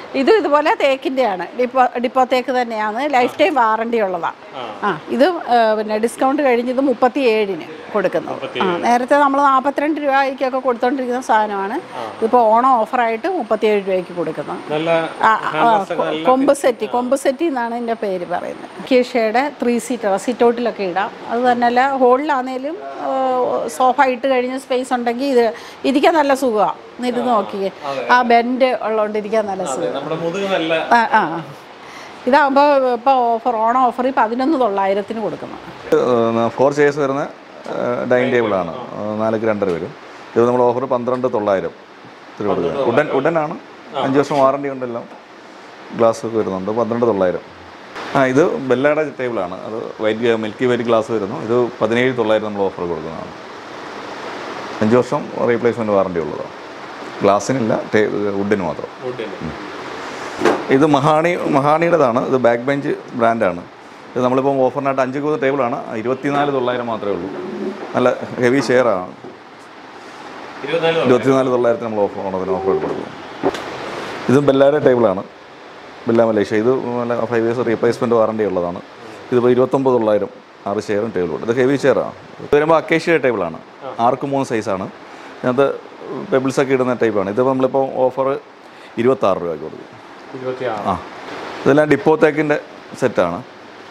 ഇത് ഇതുപോലെ തേക്കിൻ്റെയാണ് ഡിപ്പോ ഡിപ്പോ തേക്ക് തന്നെയാണ് ലൈഫ് ടൈം വാറണ്ടി ഉള്ളതാണ് ആ ഇത് ആ, പിന്നെ ഡിസ്കൗണ്ട് കഴിഞ്ഞ് ഇത് മുപ്പത്തി ഏഴിന് കൊടുക്കുന്നത് ആ നേരത്തെ നമ്മൾ നാൽപ്പത്തിരണ്ട് രൂപയ്ക്കൊക്കെ കൊടുത്തോണ്ടിരിക്കുന്ന സാധനമാണ് ഇതിപ്പോൾ ഓണം ഓഫറായിട്ട് മുപ്പത്തിയേഴ് രൂപയ്ക്ക് കൊടുക്കുന്നത് നല്ല ആ, ആ, കൊ- കൊമ്പ് സെറ്റി കൊമ്പ് സെറ്റി എന്നാണ് എൻ്റെ പേര് പറയുന്നത് കീഷയുടെ ത്രീ സീറ്റർ സിറ്റൗട്ടിലൊക്കെ ഇടാം അത് തന്നെയല്ല ഹോളിലാണേലും സോഫ ഇട്ട് കഴിഞ്ഞ് സ്പേസ് ഉണ്ടെങ്കിൽ ഇത് ഇരിക്കാൻ നല്ല സുഖമാണ് ഇരുന്ന് നോക്കിയേ ആ ബെൻഡ് ഉള്ളതുകൊണ്ട് ഇരിക്കാൻ നല്ല സുഖം നമ്മുടെ മുതുക് നല്ല ആ ആ ഇതാകുമ്പോൾ ഇപ്പോൾ ഓഫർ ഓണം ഓഫർ പതിനൊന്ന് തൊള്ളായിരത്തിന് കൊടുക്കുന്നു ഫോർ ചെയർസ് വരുന്ന ഡൈനിങ് ടേബിളാണ് നാലേക്ക് രണ്ടര വരും ഇത് നമ്മൾ ഓഫർ പന്ത്രണ്ട് തൊള്ളായിരം ഇതിന് കൊടുക്കുക ഉടൻ ഉടനാണ് അഞ്ച് വർഷം വാറണ്ടി ഉണ്ടെല്ലാം ഗ്ലാസ് ഒക്കെ വരുന്നുണ്ട് പന്ത്രണ്ട് തൊള്ളായിരം ആ ഇത് ബെല്ലയുടെ ടേബിളാണ് അത് വൈറ്റ് മിൽക്കി വൈറ്റ് ഗ്ലാസ് വരുന്നു ഇത് പതിനേഴ് തൊള്ളായിരം നമ്മൾ ഓഫർ കൊടുക്കുന്നതാണ് അഞ്ച് വർഷം റീപ്ലേസ്മെൻറ്റ് വാറണ്ടി ഉള്ളതാണ് ഗ്ലാസ്സിനില്ല ടേ വുഡിന് മാത്രം വുഡിന് ഇത് മഹാണി മഹാണിയുടേതാണ് ഇത് ബാക്ക് ബെഞ്ച് ബ്രാൻഡാണ് ഇത് നമ്മളിപ്പം ഓഫറിനായിട്ട് അഞ്ച് കൂത് ടേബിളാണ് ഇരുപത്തിനാല് തൊള്ളായിരം മാത്രമേ ഉള്ളൂ നല്ല ഹെവി ഷെയറാണ് ഇരുപത്തിനാല് ഇരുപത്തിനാല് തൊള്ളായിരത്തിന് നമ്മൾ ഓഫർ ഓണത്തിന് ഓഫർ കൊടുക്കും ഇതും ബെല്ലാരെ ടേബിളാണ് ബെല്ല മലേഷ്യ ഇത് നല്ല ഫൈവ് ഇയേഴ്സ് റീപ്ലേസ്മെൻറ്റ് വാറണ്ടി ഉള്ളതാണ് ഇതിപ്പോൾ ഇരുപത്തൊമ്പത് തൊള്ളായിരം ആറ് ഷെയറും ടേബിളുണ്ട് ഇത് ഹെവി ഷെയറാണ് ഇത് വരുമ്പോൾ അക്കേഷ്യ ടേബിളാണ് ആർക്ക് മൂന്ന് സൈസാണ് ഇതിനകത്ത് പെബിൾസ് ഒക്കെ ഇടുന്ന ടൈപ്പാണ് ഇതിപ്പോൾ നമ്മളിപ്പോൾ ഓഫർ ഇരുപത്താറ് രൂപയ്ക്ക് കൊടുക്കും ഇരുപത്തിയാറ് ആ ഇതെല്ലാം ഡിപ്പോത്തേക്കിൻ്റെ സെറ്റാണ്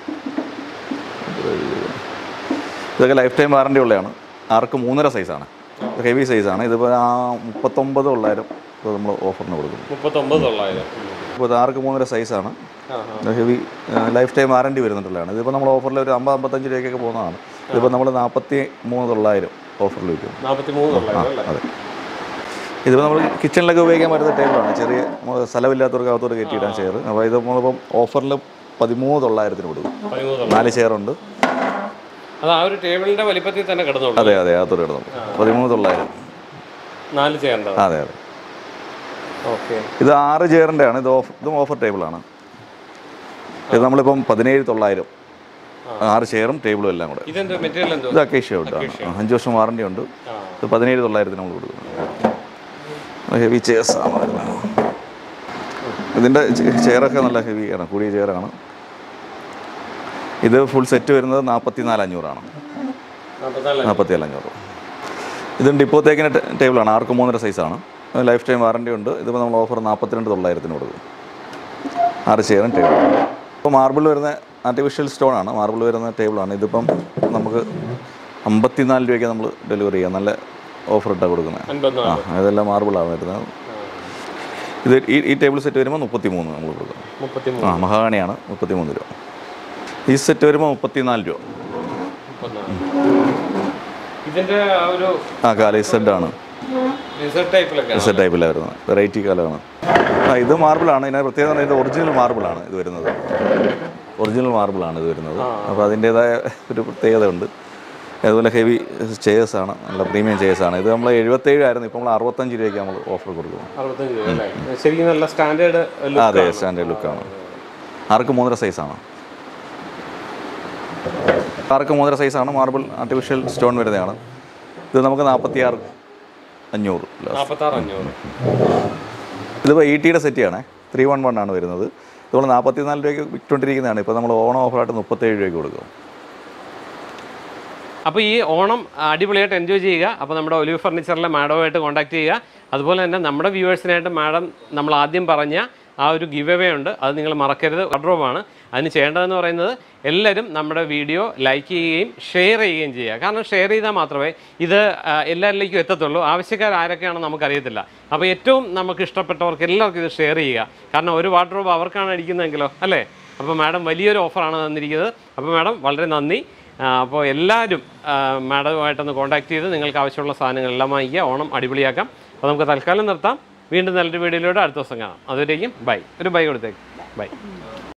ഇതൊക്കെ ലൈഫ് ടൈം വാറണ്ടി ഉള്ളതാണ് ആർക്ക് മൂന്നര സൈസാണ് ഹെവി സൈസാണ് ഇതിപ്പോൾ ആ മുപ്പത്തൊമ്പത് തൊള്ളായിരം ഇപ്പോൾ നമ്മൾ ഓഫറിന് കൊടുക്കുന്നു മുപ്പത്തൊമ്പത് തൊള്ളായിരം ഇപ്പോൾ ഇത് ആർക്ക് മൂന്നര സൈസാണ് ആ ആ ഹെവി ലൈഫ് ടൈം വാറണ്ടി വരുന്നുള്ളതാണ് ഇതിപ്പോൾ നമ്മൾ ഓഫറിൽ ഒരു അമ്പത് അമ്പത്തഞ്ച് രൂപയ്ക്കൊക്കെ പോകുന്നതാണ് ഇതിപ്പോൾ നമ്മൾ നാൽപ്പത്തി മൂന്ന് തൊള്ളായിരം ഓഫറിൽ വയ്ക്കും നാൽപ്പത്തി മൂന്ന് തൊള്ളായിരം അല്ലേ അതെ ഇതിപ്പോൾ നമ്മൾ കിച്ചണിലൊക്കെ ഉപയോഗിക്കാൻ പറ്റുന്ന ടേബിളാണ് ചെറിയ നമ്മൾ സ്ഥലമില്ലാത്തവർക്ക് അകത്തോട്ട് കയറ്റിയിടാൻ ചെയർ അപ്പോൾ ഇത് നമ്മളിപ്പം ഓഫറിൽ പതിമൂന്ന് തൊള്ളായിരത്തിന് കൊടുക്കും പതിമൂന്ന് തൊള്ളായിരം നാല് ചെയറുണ്ട് അത് ആ ഒരു ടേബിളിന്റെ വലിപ്പത്തിൽ തന്നെ കിടന്നുള്ളൂ അതെ അതെ അകത്തോട്ട് കിടന്നു പതിമൂന്ന് തൊള്ളായിരം നാല് ചെയ്യേണ്ടത് അതെ അതെ ഓക്കെ ഇത് ആറ് ചെയറിൻ്റെ ആണ് ഇത് ഓഫ് ഇതും ഓഫർ ടേബിളാണ് ഇത് നമ്മളിപ്പം പതിനേഴ് തൊള്ളായിരം ആറ് ചെയറും ടേബിളും എല്ലാം കൂടെ ഇതെന്ത് മെറ്റീരിയൽ എന്തോ ഇത് അക്കേഷ്യ വുഡാണ് അഞ്ച് വർഷം വാറണ്ടി ഉണ്ട് ആ ഇത് പതിനേഴ് തൊള്ളായിരത്തിന് നമ്മൾ കൊടുക്കുന്നത് ഹെവി ചെയർസ് ആണ് വരുന്നത് ഇതിൻ്റെ ചെയറൊക്കെ നല്ല ഹെവിയാണ് കൂടിയ ചെയറാണ് ഇത് ഫുൾ സെറ്റ് വരുന്നത് നാൽപ്പത്തി നാല് അഞ്ഞൂറാണ് നാൽപ്പത്തിനാല് നാൽപ്പത്തി നാല് അഞ്ഞൂറ് ഇത് ഡിപ്പോത്തേക്കിന് ടേബിളാണ് ആർക്ക് മൂന്നര സൈസാണ് ലൈഫ് ടൈം വാറണ്ടി ഉണ്ട് ഇതിപ്പോൾ നമ്മൾ ഓഫർ നാൽപ്പത്തിരണ്ട് തൊള്ളായിരത്തിന് കൊടുക്കും ആറ് ചെയറും ടേബിൾ ഇപ്പോൾ മാർബിൾ വരുന്ന ആർട്ടിഫിഷ്യൽ സ്റ്റോൺ ആണ് മാർബിൾ വരുന്ന ടേബിളാണ് ഇതിപ്പം നമുക്ക് അമ്പത്തിനാല് രൂപയ്ക്ക് നമ്മൾ ഡെലിവറി ചെയ്യാം നല്ല ഓഫർ ഇട്ടാണ് കൊടുക്കുന്നത് ആ അൻപത്തിനാല് ഇതെല്ലാം മാർബിളാണ് വരുന്നത് ഇത് ഈ ഈ ടേബിൾ സെറ്റ് വരുമ്പോൾ മുപ്പത്തി മൂന്ന് നമ്മൾ കൊടുക്കും മുപ്പത്തി ആ മഹാണിയാണ് മുപ്പത്തി മൂന്ന് രൂപ ഈ സെറ്റ് വരുമ്പോൾ മുപ്പത്തിനാല് രൂപ മുപ്പത്തിനാല് ഇതിന്റെ ആ ഒരു ആ കാല സെഡാണ് റിസർട്ട് ടൈപ്പിലൊക്കെ സെറ്റ് ടൈപ്പിലാണ് വരുന്നത് വെറൈറ്റി കാലമാണ് ആ ഇത് മാർബിളാണ് ഇതിന് പ്രത്യേകത എന്ന് പറഞ്ഞാൽ ഇത് ഒറിജിനൽ മാർബിളാണ് ഇത് വരുന്നത് ഒറിജിനൽ മാർബിളാണ് ഇത് വരുന്നത് അപ്പോൾ അതിൻ്റേതായ ഒരു പ്രത്യേകത ഉണ്ട് അതുപോലെ ഹെവി ചെയേഴ്സാണ് നല്ല പ്രീമിയം ചെയേഴ്സാണ് ഇത് നമ്മൾ എഴുപത്തേഴ് ആയിരുന്നു ഇപ്പോൾ നമ്മൾ അറുപത്തഞ്ച് രൂപയ്ക്ക് നമ്മൾ ഓഫർ കൊടുക്കുന്നു അറുപത്തഞ്ച് രൂപ അല്ലേ ശരിക്കും നല്ല സ്റ്റാൻഡേർഡ് ആ, അതെ സ്റ്റാൻഡേർഡ് ലുക്കാണ് ആർക്ക് മൂന്നര സൈസാണ് ആർക്ക് മൂന്നര സൈസാണ് മാർബിൾ ആർട്ടിഫിഷ്യൽ സ്റ്റോൺ വരുന്നതാണ് ഇത് നമുക്ക് നാൽപ്പത്തി ആറ് അഞ്ഞൂറ് നാൽപ്പത്താറ് അഞ്ഞൂറ് ഇതിപ്പോൾ ഇ ടിയുടെ സെറ്റിയാണ് ത്രീ വൺ വൺ ആണ് വരുന്നത് നമ്മൾ നാൽപ്പത്തി നാല് രൂപയ്ക്ക് വിറ്റുകൊണ്ടിരിക്കുന്നതാണ് ഇപ്പോൾ നമ്മൾ ഓണം ഓഫറായിട്ട് മുപ്പത്തേഴ് രൂപയ്ക്ക് കൊടുക്കും അപ്പോൾ ഈ ഓണം അടിപൊളിയായിട്ട് എൻജോയ് ചെയ്യുക അപ്പോൾ നമ്മുടെ ഒലിവ് ഫർണിച്ചറിലെ മാഡവുമായിട്ട് കോൺടാക്ട് ചെയ്യുക അതുപോലെ തന്നെ നമ്മുടെ വ്യൂവേഴ്സിനായിട്ട് മാഡം നമ്മൾ ആദ്യം പറഞ്ഞ ആ ഒരു ഗിവ് അവേ ഉണ്ട് അത് നിങ്ങൾ മറക്കരുത് വാർഡ്രോബാണ് അതിന് ചെയ്യേണ്ടതെന്ന് പറയുന്നത് എല്ലാവരും നമ്മുടെ വീഡിയോ ലൈക്ക് ചെയ്യുകയും ഷെയർ ചെയ്യുകയും ചെയ്യുക കാരണം ഷെയർ ചെയ്താൽ മാത്രമേ ഇത് ആ, എല്ലാവരിലേക്കും എത്തത്തുള്ളൂ ആവശ്യക്കാർ ആരൊക്കെയാണെന്ന് നമുക്കറിയത്തില്ല അപ്പോൾ ഏറ്റവും നമുക്ക് ഇഷ്ടപ്പെട്ടവർക്ക് എല്ലാവർക്കും ഇത് ഷെയർ ചെയ്യുക കാരണം ഒരു വാർഡ്രോബ് അവർക്കാണ് അടിക്കുന്നതെങ്കിലോ അല്ലേ അപ്പോൾ മാഡം വലിയൊരു ഓഫറാണ് തന്നിരിക്കുന്നത് അപ്പോൾ മാഡം വളരെ നന്ദി ആ, അപ്പോൾ എല്ലാവരും ആ, മാഡവുമായിട്ടൊന്ന് കോൺടാക്ട് ചെയ്ത് നിങ്ങൾക്ക് ആവശ്യമുള്ള സാധനങ്ങളെല്ലാം വാങ്ങിക്കുക ഓണം അടിപൊളിയാക്കാം അപ്പോൾ നമുക്ക് തൽക്കാലം നിർത്താം വീണ്ടും നല്ലൊരു വീഡിയോയിലൂടെ അടുത്ത ദിവസം കാണാം അതുവരേക്കും ബൈ ഒരു ബൈ കൊടുത്തേക്ക് ബൈ